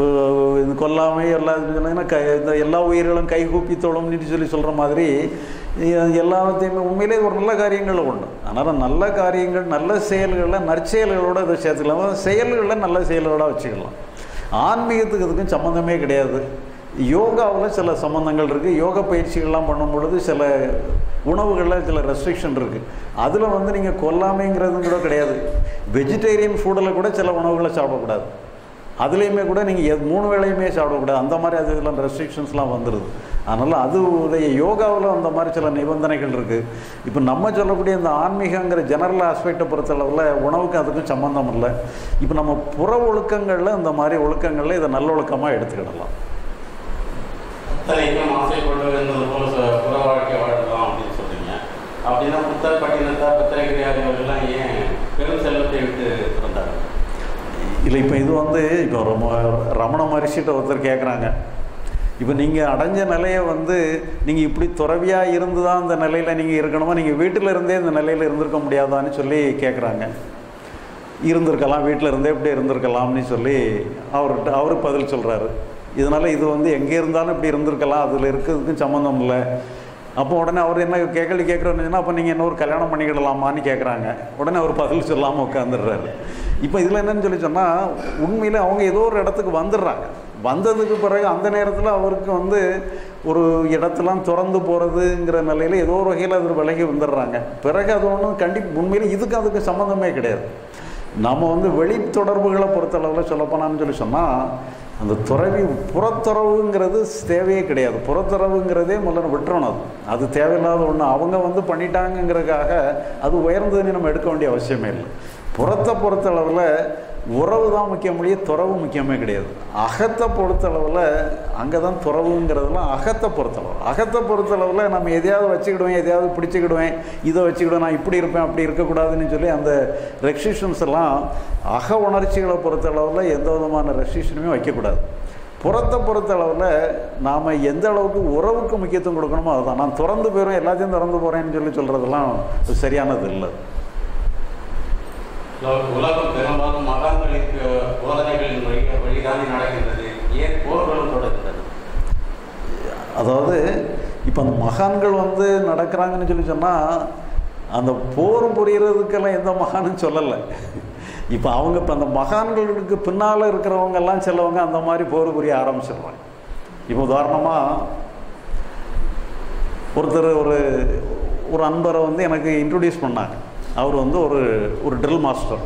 அஹ் இது கொல்லாமை எல்லாம் இது சொன்னீங்கன்னா க இந்த எல்லா உயிர்களும் கைகூப்பி தொழும்னு சொல்லி சொல்கிற மாதிரி இ- எல்லாத்தையுமே உண்மையிலே இது ஒரு நல்ல காரியங்கள் உண்டு அதனால் நல்ல காரியங்கள் நல்ல செயல்களில் நற்செயல்களோட இதை சேர்த்துக்கலாம் செயல்களில் நல்ல செயல்களோட வச்சுக்கலாம் ஆன்மீகத்துக்கு இதுக்கும் சம்மந்தமே கிடையாது யோகாவில் சில சம்மந்தங்கள் இருக்குது யோக பயிற்சிகள்லாம் பண்ணும் பொழுது சில உணவுகளில் சில ரெஸ்ட்ரிக்ஷன் இருக்குது அதில் வந்து நீங்கள் கொல்லாமைங்கிறது கூட கிடையாது வெஜிடேரியன் ஃபுட்டில் கூட சில உணவுகளை சாப்பிடக்கூடாது அதுலேயுமே கூட நீங்கள் எது மூணு வேளையுமே சாப்பிடக்கூடாது அந்த மாதிரி அது இதில் ரெஸ்ட்ரிக்ஷன்ஸ்லாம் வந்துடுது அதனால் அது உடைய யோகாவில் அந்த மாதிரி சில நிபந்தனைகள் இருக்குது இப்போ நம்ம சொல்லக்கூடிய இந்த ஆன்மீகங்கிற ஜெனரல் ஆஸ்பெக்டை பொறுத்தளவில் உணவுக்கு அதுக்கும் சம்மந்தம் இல்லை இப்போ நம்ம புற ஒழுக்கங்களில் இந்த மாதிரி ஒழுக்கங்களில் இதை நல்லொழுக்கமாக எடுத்துக்கிடலாம் அத்தனைக்கும் ஆசைப்பட்டு இருந்தது போல ச- புற வாழ்க்கை வாழலாம் அப்படின்னு சொல்றீங்க அப்படின்னா புத்தர் பட்டினத்தார் புத்தரகிரியாதிகள்லாம் ஏன் பெரும் செல்வத்தை விட்டு பிறந்தாங்க இல்லை இப்போ இது வந்து இப்போ ரொம்ப ரமண மகர்ஷிட்ட ஒருத்தர் கேட்குறாங்க இப்போ நீங்கள் அடைஞ்ச நிலையை வந்து நீங்கள் இப்படி துறவியாக இருந்து தான் இந்த நிலையில் நீங்கள் இருக்கணுமா நீங்கள் வீட்டில் இருந்தே இந்த நிலையில் இருந்திருக்க முடியாதான்னு சொல்லி கேட்குறாங்க இருந்திருக்கலாம் வீட்டில் இருந்தே இப்படி இருந்திருக்கலாம்னு சொல்லி அவர்கிட்ட அவரு பதில் சொல்கிறாரு இதனால் இது வந்து எங்கே இருந்தாலும் இப்படி இருந்திருக்கலாம் அதில் இருக்கிறதுக்கும் சம்மந்தம் இல்லை அப்போ உடனே அவர் என்ன கேள்வி கேட்குறோன்னு அப்போ நீங்கள் இன்னொரு கல்யாணம் பண்ணிக்கிடலாமான்னு கேட்குறாங்க உடனே அவர் பதில் சொல்லாமல் உட்காந்துடுறாரு இப்போ இதில் என்னன்னு சொல்லி சொன்னால் உண்மையில் அவங்க ஏதோ ஒரு இடத்துக்கு வந்துடுறாங்க வந்ததுக்கு பிறகு அந்த நேரத்தில் அவருக்கு வந்து ஒரு இடத்தெல்லாம் திறந்து போகிறதுங்கிற நிலையில் ஏதோ ஒரு வகையில் அது விலகி வந்துடுறாங்க பிறகு அது ஒன்றும் கண்டி உண்மையிலே இதுக்கு அதுக்கு சம்மந்தமே கிடையாது நம்ம வந்து வெளி தொடர்புகளை பொறுத்தளவில் சொல்லப்போனான்னு சொல்லி சொன்னால் அந்த துறவி புறத்துறவுங்கிறது தேவையே கிடையாது புறத்துறவுங்கிறதே முதல்ல விட்டுறணும் அது அது தேவையில்லாத ஒன்று அவங்க வந்து பண்ணிட்டாங்கங்கிறதுக்காக அது உயர்ந்ததுன்னு நம்ம எடுக்க வேண்டிய அவசியமே இல்லை புறத்தை பொறுத்தளவில் உறவு தான் முக்கியம் முடிய துறவு முக்கியமே கிடையாது அகத்தை பொறுத்தளவில் அங்கே தான் துறவுங்கிறதுலாம் அகத்தை பொறுத்தளவு அகத்தை பொறுத்தளவில் நம்ம எதையாவது வச்சுக்கிடுவேன் எதையாவது பிடிச்சிக்கிடுவேன் இதை வச்சுக்கிடுவேன் நான் இப்படி இருப்பேன் அப்படி இருக்கக்கூடாதுன்னு சொல்லி அந்த ரெஸ்ட்ரிக்ஷன்ஸ் எல்லாம் அக உணர்ச்சிகளை பொறுத்தளவில் எந்த விதமான ரெஸ்ட்ரிக்ஷனுமே வைக்கக்கூடாது புறத்தை பொறுத்தளவில் நாம் எந்த அளவுக்கு உறவுக்கு முக்கியத்துவம் கொடுக்கணுமோ அதுதான் நான் திறந்து போயிடும் எல்லாத்தையும் திறந்து போகிறேன்னு சொல்லி சொல்கிறதெல்லாம் சரியானது இல்லை உலக- உலகம் பெரும்பாலும் மகான்களுக்கு போதனைகளின் வழி வழிதானே நடக்கின்றது ஏன் போர்களும் தொடர்கிறது அதாவது இப்போ அந்த மகான்கள் வந்து நடக்கிறாங்கன்னு சொல்லி சொன்னால் அந்த போர் புரியறதுக்கெல்லாம் எந்த மகானும் சொல்லலை இப்போ அவங்க இப்போ அந்த மகான்களுக்கு பின்னால் இருக்கிறவங்க எல்லாம் சிலவங்க அந்த மாதிரி போர் புரிய ஆரம்பிச்சிடுறாங்க இப்போ உதாரணமாக ஒருத்தர் ஒரு ஒரு அன்பரை வந்து எனக்கு இன்ட்ரடியூஸ் பண்ணாங்க அவர் வந்து ஒரு ஒரு ட்ரில் மாஸ்டர்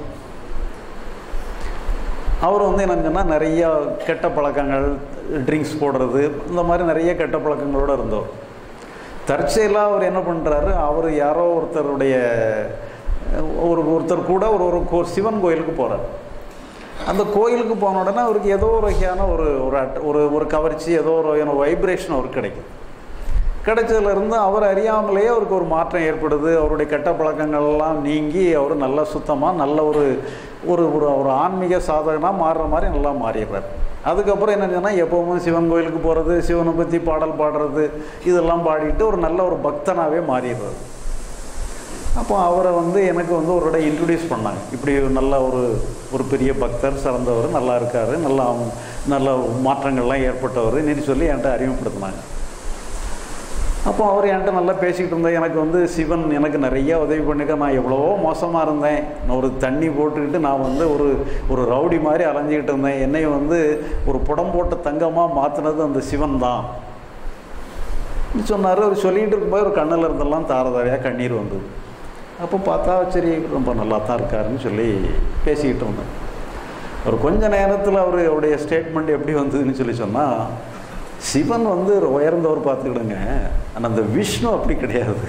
அவர் வந்து என்னன்னு சொன்னால் நிறைய கெட்ட பழக்கங்கள் ட்ரிங்க்ஸ் போடுறது இந்த மாதிரி நிறைய கெட்ட பழக்கங்களோடு இருந்தவர் தற்செயலாக அவர் என்ன பண்ணுறாரு அவர் யாரோ ஒருத்தருடைய ஒரு ஒருத்தர் கூட ஒரு ஒரு கோ- சிவன் கோயிலுக்கு போகிறார் அந்த கோயிலுக்கு போன உடனே அவருக்கு ஏதோ ஒரு வகையான ஒரு ஒரு அட்- ஒரு ஒரு கவர்ச்சி ஏதோ ஒரு வகையான வைப்ரேஷன் அவருக்கு கிடைக்கும் கிடைச்சதுலேருந்து அவர் அறியாமலேயே அவருக்கு ஒரு மாற்றம் ஏற்படுது அவருடைய கெட்ட பழக்கங்கள்லாம் நீங்கி அவர் நல்லா சுத்தமாக நல்ல ஒரு ஒரு ஒரு ஒரு ஆன்மீக சாதகனாக மாறுற மாதிரி நல்லா மாறிடுறார் அதுக்கப்புறம் என்ன சொன்னால் எப்போவும் சிவன் கோயிலுக்கு போகிறது சிவனை பற்றி பாடல் பாடுறது இதெல்லாம் பாடிட்டு ஒரு நல்ல ஒரு பக்தனாகவே மாறிடுறாரு அப்போ அவரை வந்து எனக்கு வந்து ஒரு இடம் இன்ட்ரடியூஸ் பண்ணாங்க இப்படி ஒரு நல்ல ஒரு ஒரு பெரிய பக்தர் சிறந்தவர் நல்லா இருக்கார் நல்லா நல்ல மாற்றங்கள்லாம் ஏற்பட்டவர் நீ சொல்லி என்கிட்ட அறிமுகப்படுத்தினாங்க அப்போ அவர் என்கிட்ட நல்லா பேசிக்கிட்டு இருந்தார் எனக்கு வந்து சிவன் எனக்கு நிறைய உதவி பண்ணிக்க நான் எவ்வளவோ மோசமாக இருந்தேன் நான் ஒரு தண்ணி போட்டுக்கிட்டு நான் வந்து ஒரு ஒரு ரவுடி மாதிரி அலைஞ்சிக்கிட்டு இருந்தேன் என்னை வந்து ஒரு புடம் போட்ட தங்கமாக மாற்றினது அந்த சிவன் தான் சொன்னார் அவர் சொல்லிகிட்டு இருக்கும்போது ஒரு கண்ணில் இருந்தெல்லாம் தாரதாரியாக கண்ணீர் வந்தது அப்போ பார்த்தா சரி ரொம்ப நல்லா தான் இருக்காருன்னு சொல்லி பேசிக்கிட்டு இருந்தேன் ஒரு கொஞ்ச நேரத்தில் அவர் அவருடைய ஸ்டேட்மெண்ட் எப்படி வந்ததுன்னு சொல்லி சொன்னால் சிவன் வந்து ஒரு உயர்ந்தவர் பார்த்துக்கிடுங்க ஆனால் அந்த விஷ்ணு அப்படி கிடையாது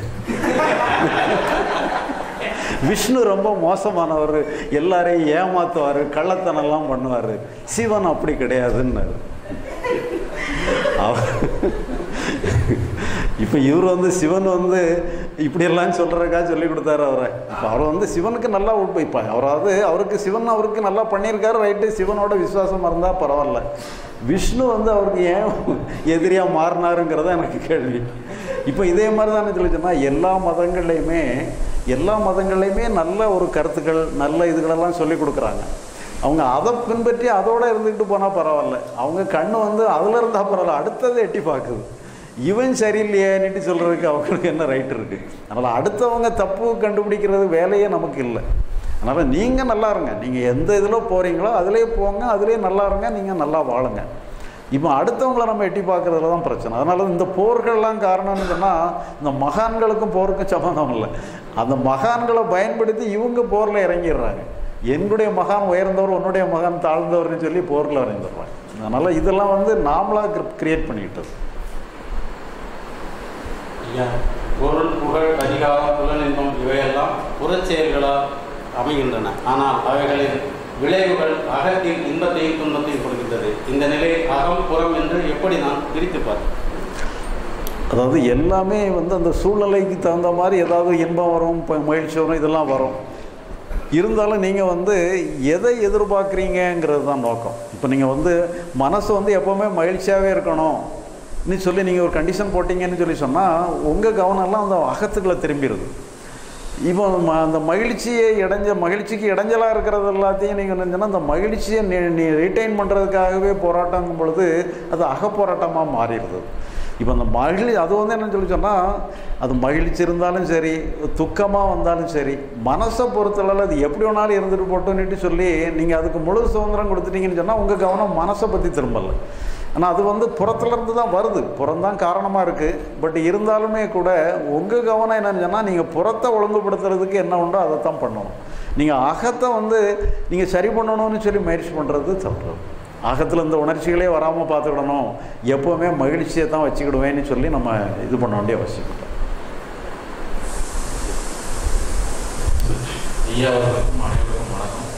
விஷ்ணு ரொம்ப மோசமானவர் எல்லாரையும் ஏமாத்துவார் கள்ளத்தனம்லாம் பண்ணுவார் சிவன் அப்படி கிடையாதுன்னாரு அவர் இப்போ இவர் வந்து சிவன் வந்து இப்படியெல்லாம் சொல்கிறக்கா சொல்லி கொடுத்தாரு அவரை இப்போ அவர் வந்து சிவனுக்கு நல்லா உட்ப இப்போ அவராவது அவருக்கு சிவன் அவருக்கு நல்லா பண்ணியிருக்காரு ரைட்டு சிவனோட விசுவாசம் இருந்தால் பரவாயில்ல விஷ்ணு வந்து அவருக்கு ஏன் எதிரியாக மாறினாருங்கிறத எனக்கு கேள்வி இப்போ இதே மாதிரி தானே சொல்லி சொன்னால் எல்லா மதங்கள்லையுமே எல்லா மதங்கள்லையுமே நல்ல ஒரு கருத்துக்கள் நல்ல இதுகளெல்லாம் சொல்லி கொடுக்குறாங்க அவங்க அதை பின்பற்றி அதோட இருந்துக்கிட்டு போனால் பரவாயில்ல அவங்க கண்ணு வந்து அதில் இருந்தால் பரவாயில்ல அடுத்ததை எட்டி பார்க்குது இவன் சரியில்லையேன்னுட்டு சொல்கிறதுக்கு அவங்களுக்கு என்ன ரைட் இருக்குது அதனால் அடுத்தவங்க தப்பு கண்டுபிடிக்கிறது வேலையே நமக்கு இல்லை அதனால் நீங்கள் நல்லா இருங்க நீங்கள் எந்த இதில் போகிறீங்களோ அதிலே போங்க அதிலே நல்லா இருங்க நீங்கள் நல்லா வாழுங்க இப்போ அடுத்தவங்கள நம்ம எட்டி பார்க்குறதுல தான் பிரச்சனை அதனால இந்த போர்கள்லாம் காரணம்னு சொன்னால் இந்த மகான்களுக்கும் போருக்கும் சம்மந்தம் இல்லை அந்த மகான்களை பயன்படுத்தி இவங்க போரில் இறங்கிடுறாங்க என்னுடைய மகான் உயர்ந்தவர் உன்னுடைய மகான் தாழ்ந்தவர்னு சொல்லி போரில் இறங்கிடுறாங்க அதனால் இதெல்லாம் வந்து நாமளாக கிரியேட் பண்ணிக்கிட்டது ஐயா பொருள் புகழ் அதிகாரம் புலனின்பம் இவையெல்லாம் புறச் செயல்களால் அமைகின்றன ஆனால் அவைகளின் விளைவுகள் அகத்தில் இன்பத்தையும் துன்பத்தையும் கொடுக்கின்றது இந்த நிலையை அகம் புறம் என்று எப்படி நான் பிரித்து பார்த்தேன் அதாவது எல்லாமே வந்து அந்த சூழ்நிலைக்கு தகுந்த மாதிரி ஏதாவது இன்பம் வரும் இப்போ மகிழ்ச்சி வரும் இதெல்லாம் வரும் இருந்தாலும் நீங்கள் வந்து எதை எதிர்பார்க்குறீங்கங்கிறது தான் நோக்கம் இப்போ நீங்கள் வந்து மனசு வந்து எப்போவுமே மகிழ்ச்சியாகவே இருக்கணும் நீ சொல்லி நீங்கள் ஒரு கண்டிஷன் போட்டீங்கன்னு சொல்லி சொன்னால் உங்கள் கவனம்லாம் அந்த அகத்துக்குள்ளே திரும்பிடுது இப்போ ம- அந்த மகிழ்ச்சியை இடைஞ்ச மகிழ்ச்சிக்கு இடைஞ்சலாக இருக்கிறது எல்லாத்தையும் நீங்கள் நினைச்சோன்னா அந்த மகிழ்ச்சியை நீ நீ ரிட்டைன் பண்ணுறதுக்காகவே போராட்டங்கும் பொழுது அது அகப்போராட்டமாக மாறிடுது இப்போ அந்த மகிழ் அது வந்து என்னன்னு சொல்லி சொன்னால் அது மகிழ்ச்சி இருந்தாலும் சரி துக்கமாக வந்தாலும் சரி மனசை பொறுத்தளவில் அது எப்படி வேணாலும் இருந்துட்டு போட்டோன்னுட்டு சொல்லி நீங்கள் அதுக்கு முழு சுதந்திரம் கொடுத்துட்டீங்கன்னு சொன்னால் உங்கள் கவனம் மனசை பற்றி திரும்பலை ஆனால் அது வந்து புறத்துலேருந்து தான் வருது புறம்தான் காரணமாக இருக்குது பட் இருந்தாலுமே கூட உங்கள் கவனம் என்னன்னு சொன்னால் நீங்கள் புறத்தை ஒழுங்குபடுத்துறதுக்கு என்ன உண்டோ அதை தான் பண்ணணும் நீங்கள் அகத்தை வந்து நீங்கள் சரி பண்ணணும்னு சொல்லி முயற்சி பண்ணுறது தப்பு அகத்தில் இந்த உணர்ச்சிகளே வராமல் பார்த்துக்கிடணும் எப்போவுமே மகிழ்ச்சியை தான் வச்சுக்கிடுவேன்னு சொல்லி நம்ம இது பண்ண வேண்டிய அவசியம் இல்லை ஐயா அவர்களுக்கும் அனைவருக்கும் வணக்கம்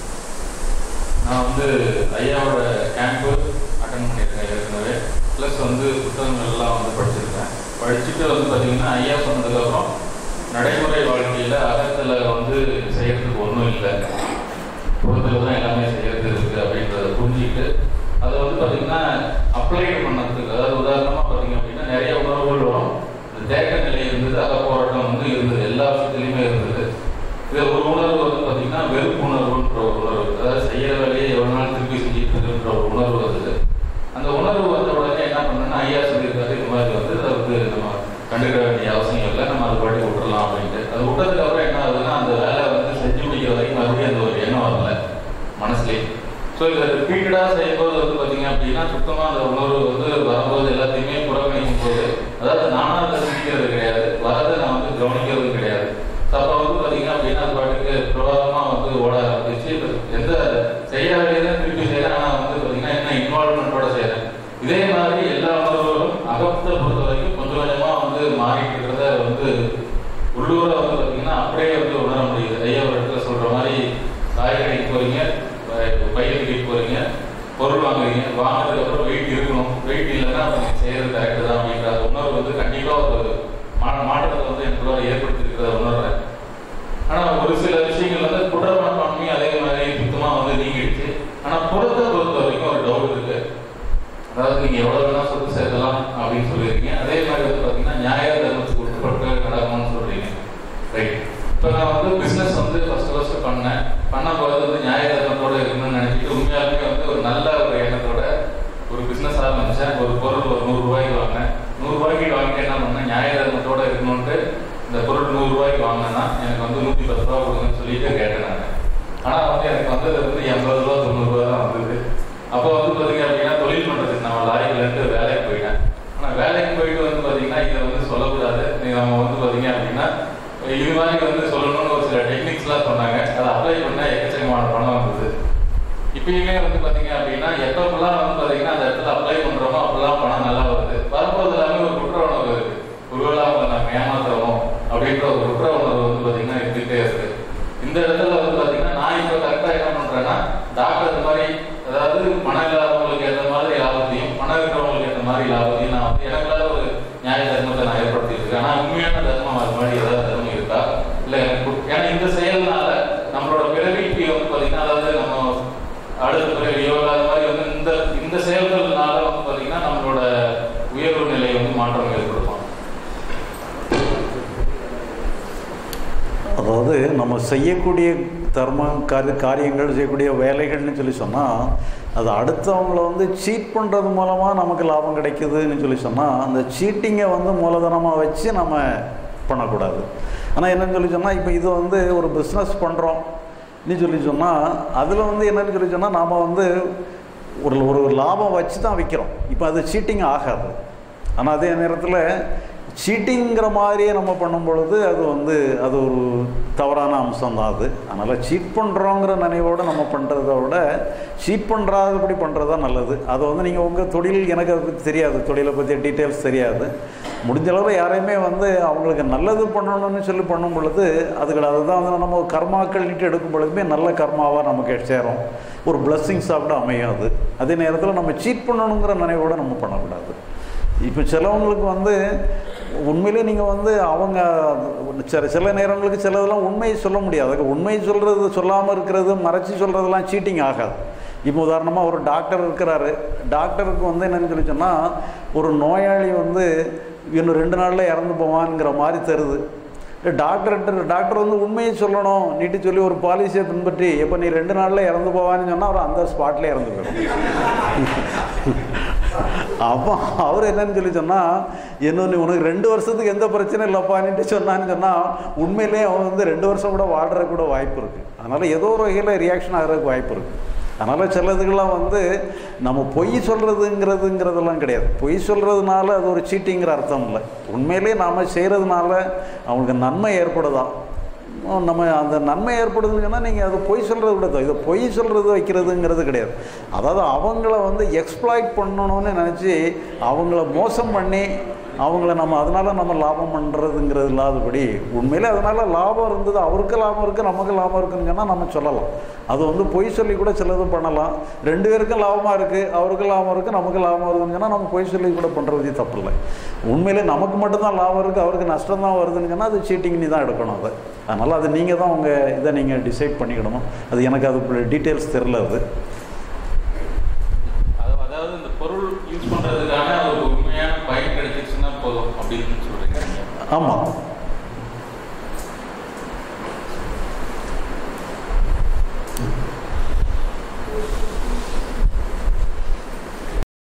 நான் வந்து ஐயாவோட கேம்ப்பு அட்டன் பண்ணியிருக்கேன் ஏற்கனவே ப்ளஸ் வந்து புத்தகங்கள் எல்லாம் வந்து படிச்சிருக்கேன் படிச்சுட்டு வந்து பார்த்தீங்கன்னா ஐயா சொன்னதுக்கப்புறம் நடைமுறை வாழ்க்கையில் அகத்தில் வந்து செய்யறதுக்கு ஒன்றும் இல்லை புறத்தில் தான் எல்லாமே செய்யறது இருக்குது அப்படின்றத புரிஞ்சுக்கிட்டு அதை வந்து பார்த்தீங்கன்னா அப்ளைடு பண்ணதுக்கு அதாவது உதாரணமாக பார்த்தீங்க அப்படின்னா நிறைய உணர்வுகள் வரும் இந்த தேக்க நிலை இருந்தது அகப்போராட்டம் வந்து இருந்தது எல்லா விஷயத்துலையுமே இருந்தது இது ஒரு உணர்வு வந்து பார்த்தீங்கன்னா வெறுப்பு உணர்வுன்ற ஒரு உணர்வு அதாவது செய்யற வேலையை எவ்வளோ நாள் திருப்பி செஞ்சுட்டு இருக்குன்ற ஒரு உணர்வு வந்தது அந்த உணர்வு வந்த உடனே என்ன பண்ணணும்னா ஐயா சொல்லியிருக்காரு இந்த மாதிரி வந்து அதை வந்து நம்ம கண்டுக்க வேண்டிய அவசியம் இல்லை நம்ம அது பாட்டி விட்டுறலாம் அப்படின்ட்டு அது விட்டதுக்கு அப்புறம் என்ன ஆகுதுன்னா அந்த வேலை வந்து செஞ்சு முடிக்கிற வரைக்கும் மறுபடியும் அந்த ஒரு எண்ணம் வரல மனசுலேயே ஸோ இதை ரிப்பீட்டடாக செய்யும்போது வந்து பார்த்தீங்க அப்படின்னா சுத்தமாக அந்த உணர்வு வந்து வரும்போது எல்லாத்தையுமே புறக்கணிக்கும் போது அதாவது நானாக அதை சிந்திக்கிறது கிடையாது வரதை நான் வந்து கவனிக்கிறது கிடையாது ஸோ அப்போ வந்து பார்த்தீங்க அப்படின்னா அது பாட்டுக்கு பிரவாகமாக வந்து ஓட ஆரம்பிச்சு இப்ப எந்த செய்ய வேலையை திருப்பி செய்கிறேன் ஆனால் வந்து பார்த்தீங்கன்னா என்ன இன்வால்மெண்ட்டோட செய்கிறேன் இதே மாதிரி எல்லா உணர்வுகளும் அகத்தை பொறுத்த வரைக்கும் கொஞ்சம் கொஞ்சமாக வந்து மாறிட்டு இருக்கிறத வந்து உள்ளூரை வந்து பார்த்தீங்கன்னா அப்படியே வந்து உணர முடியுது ஐயா ஒரு இடத்துல சொல்கிற மாதிரி காய்கறிக்கு போகிறீங்க பயிருக்கு போகிறீங்க பொருள் வாங்குறீங்க வாங்கினதுக்கு அப்புறம் வெயிட் இருக்கணும் வெயிட் இல்லைன்னா நீங்கள் செய்யறது கரெக்டு தான் அப்படின்ற அந்த உணர்வு வந்து கண்டிப்பாக ஒரு மா மாற்றத்தை வந்து எனக்குள்ள ஏற்படுத்தியிருக்கிறத உணர்றேன் ஆனால் ஒரு சில விஷயங்கள் வந்து குற்றமனப்பான்மை அதே மாதிரி சுத்தமாக வந்து நீங்கிடுச்சு ஆனால் புறத்தை பொறுத்த வரைக்கும் ஒரு டவுட் இருக்கு அதாவது நீங்கள் எவ்வளோ வேணா சொத்து சேர்க்கலாம் அப்படின்னு சொல்லியிருக்கீங்க அதே மாதிரி வந்து பார்த்தீங்கன்னா நியாய தர்மத்துக்கு உட்பட்ட கடமைன்னு சொல்றீங்க ரைட் இப்போ நான் வந்து பிஸ்னஸ் வந்து ஃபர்ஸ்ட் ஃபர்ஸ்ட் பண்ணேன் பண்ணும்போது வந்து நியாய தர்மத்தோட இருக்கணும்னு நினைச்சிட்டு உண்மையாலுமே வந்து ஒரு நல்ல ஒரு எண்ணத்தோட ஒரு பிஸ்னஸ் ஆரம்பிச்சேன் ஒரு பொருள் ஒரு நூறு ரூபாய்க்கு வாங்கினேன் நூறு ரூபாய்க்கு வாங்கி என்ன பண்ணேன் நியாய தர்மத்தோட இருக்கணும்ட்டு இந்த பொருள் நூறு ரூபாய்க்கு வாங்கினேன்னா எனக்கு வந்து நூற்றி பத்து ரூபா கொடுங்கன்னு சொல்லிட்டு கேட்டேன் நான் ஆனால் வந்து எனக்கு வந்தது வந்து எண்பது ரூபா தொண்ணூறு ரூபா தான் வந்தது அப்போ வந்து பார்த்தீங்க அப்படின்னா தொழில் பண்ணுறதுக்கு நான் லாரியிலேருந்து வேலைக்கு போயிட்டேன் ஆனால் வேலைக்கு போயிட்டு வந்து பார்த்தீங்கன்னா இதை வந்து சொல்லக்கூடாது நீ நம்ம வந்து பார்த்தீங்க அப்படின்னா இது மாதிரி வந்து சொல்லணும்னு ஒரு சில டெக்னிக்ஸ்லாம் சொன்னாங்க அதை அப்ளை பண்ணால் எக்கச்சக்கமான பணம் வந்தது இப்பயுமே வந்து பார்த்தீங்க அப்படின்னா எப்பப்பெல்லாம் வந்து பார்த்தீங்கன்னா அந்த இடத்துல அப்ளை பண்ணுறோமோ அப்பெல்லாம் பணம் நல்லா வருது வரும்போது எல்லாமே ஒரு குற்ற உணர்வு இருக்கு ஒருவேளை அவங்க நம்ம ஏமாத்துறோமோ அப்படின்ற ஒரு குற்ற உணர்வு வந்து பார்த்தீங்கன்னா இருந்துகிட்டே இருக்கு இந்த இடத்துல வந்து பார்த்தீங்கன்னா நான் இப்போ கரெக்டாக என்ன பண்ணுறேன்னா டாக்டர் இந்த மாதிரி அதாவது பணம் இல்லாதவங்களுக்கு ஏற்ற மாதிரி லாபத்தையும் பணம் இருக்கிறவங்களுக்கு ஏற்ற மாதிரி லாபத்தையும் நான் வந்து எனக்குள்ள ஒரு நியாய தர்மத்தை நான் ஏற்படுத்திட்டு இருக்கேன் ஆனால் உண்மையான தர்மம் அது மாதிரி ஏதாவது தர்மம் இருக்கா இல்லை எனக்கு கு- ஏன்னா இந்த செயல்னால நம்மளோட பிறவிக்கு வந்து பார்த்தீங்கன்னா அதாவது நம்ம அடுத்த பிறவியோ இல்லை அது மாதிரி வந்து இந்த இந்த செயல்கள்னால வந்து பார்த்தீங்கன்னா நம்மளோட உயர்வு நிலை வந்து மாற்றம் ஏற்படுத்தும் அதாவது அதாவது நம்ம செய்யக்கூடிய தர்மம் காரி காரியங்கள் செய்யக்கூடிய வேலைகள்னு சொல்லி சொன்னால் அது அடுத்தவங்கள வந்து சீட் பண்ணுறது மூலமாக நமக்கு லாபம் கிடைக்குதுன்னு சொல்லி சொன்னால் அந்த சீட்டிங்கை வந்து மூலதனமாக வச்சு நம்ம பண்ணக்கூடாது ஆனால் என்னன்னு சொல்லி சொன்னால் இப்போ இது வந்து ஒரு பிஸ்னஸ் பண்ணுறோம் நீ சொல்லி சொன்னால் அதில் வந்து என்னன்னு சொல்லி சொன்னால் நாம் வந்து ஒரு ஒரு லாபம் வச்சு தான் விற்கிறோம் இப்போ அது சீட்டிங் ஆகாது ஆனால் அதே நேரத்தில் சீட்டிங்கிற மாதிரியே நம்ம பண்ணும் பொழுது அது வந்து அது ஒரு தவறான அம்சம் தான் அது அதனால் சீட் பண்ணுறோங்கிற நினைவோடு நம்ம பண்ணுறத விட சீட் பண்ணுறாதபடி பண்ணுறது தான் நல்லது அதை வந்து நீங்கள் உங்கள் தொழில் எனக்கு அதை பற்றி தெரியாது தொழிலை பற்றி டீட்டெயில்ஸ் தெரியாது முடிஞ்ச அளவு யாரையுமே வந்து அவங்களுக்கு நல்லது பண்ணணும்னு சொல்லி பண்ணும் பொழுது அது கிடையாது அதுதான் வந்து நம்ம கர்மாக்கள்ட்டு எடுக்கும் பொழுதுமே நல்ல கர்மாவாக நமக்கு சேரும் ஒரு பிளஸ்ஸிங்ஸாக கூட அமையும் அது அதே நேரத்தில் நம்ம சீட் பண்ணணுங்கிற நினைவோடு நம்ம பண்ணக்கூடாது இப்போ சிலவங்களுக்கு வந்து உண்மையிலே நீங்கள் வந்து அவங்க சில சில நேரங்களுக்கு சிலதெல்லாம் உண்மையை சொல்ல முடியாது அதுக்கு உண்மையை சொல்கிறது சொல்லாமல் இருக்கிறது மறைச்சி சொல்கிறதெல்லாம் சீட்டிங் ஆகாது இப்போ உதாரணமாக ஒரு டாக்டர் இருக்கிறாரு டாக்டருக்கு வந்து என்னன்னு சொல்லி சொன்னால் ஒரு நோயாளி வந்து இன்னும் ரெண்டு நாளில் இறந்து போவான்ங்கிற மாதிரி தருது டாக்டர்கிட்ட டாக்டர் வந்து உண்மையை சொல்லணும் நீட்டு சொல்லி ஒரு பாலிசியை பின்பற்றி இப்போ நீ ரெண்டு நாளில் இறந்து போவான்னு சொன்னால் அவர் அந்த ஸ்பாட்லேயே இறந்து போயிடும் அப்போ அவர் என்னன்னு சொல்லி சொன்னால் இன்னொன்று உனக்கு ரெண்டு வருஷத்துக்கு எந்த பிரச்சனையும் இல்லைப்பான்ட்டு சொன்னான்னு சொன்னால் உண்மையிலே அவன் வந்து ரெண்டு வருஷம் கூட வாழ்கிற கூட வாய்ப்பு இருக்குது அதனால் ஏதோ ஒரு வகையில் ரியாக்ஷன் ஆகிறதுக்கு வாய்ப்பு இருக்குது அதனால் சிலதுக்கெல்லாம் வந்து நம்ம பொய் சொல்கிறதுங்கிறதுங்கிறதெல்லாம் கிடையாது பொய் சொல்கிறதுனால அது ஒரு சீட்டிங்கிற அர்த்தம் இல்லை உண்மையிலே நாம் செய்கிறதுனால அவங்களுக்கு நன்மை ஏற்படுதா நம்ம அந்த நன்மை ஏற்படுதுன்னு சொன்னால் நீங்கள் அது பொய் சொல்கிறது கூட இதை பொய் சொல்கிறது வைக்கிறதுங்கிறது கிடையாது அதாவது அவங்கள வந்து எக்ஸ்ப்ளாய்ட் பண்ணணும்னு நினச்சி அவங்கள மோசம் பண்ணி அவங்கள நம்ம அதனால் நம்ம லாபம் பண்ணுறதுங்கிறது இல்லாதபடி உண்மையிலே அதனால் லாபம் இருந்தது அவருக்கு லாபம் இருக்குது நமக்கு லாபம் இருக்குன்னு சொன்னால் நம்ம சொல்லலாம் அது வந்து பொய் சொல்லி கூட சிலது பண்ணலாம் ரெண்டு பேருக்கும் லாபமாக இருக்குது அவருக்கு லாபம் இருக்குது நமக்கு லாபம் இருக்குன்னு சொன்னால் நம்ம பொய் சொல்லி கூட பண்ணுறது தப்பு இல்லை உண்மையிலே நமக்கு மட்டும்தான் லாபம் இருக்குது அவருக்கு நஷ்டம் தான் வருதுன்னு சொன்னால் அது சீட்டிங் நீ தான் எடுக்கணும் அதை அதனால் அது நீங்கள் தான் உங்கள் இதை நீங்கள் டிசைட் பண்ணிக்கிடணும் அது எனக்கு அது டீட்டெயில்ஸ் தெரில அது அது- அதாவது இந்த பொருள் யூஸ் பண்றதுக்கான ஒரு உண்மையான பயன் கிடைச்சிருச்சுன்னா போதும் அப்படின்னு சொல்றீங்க நீங்க. ஆமாம்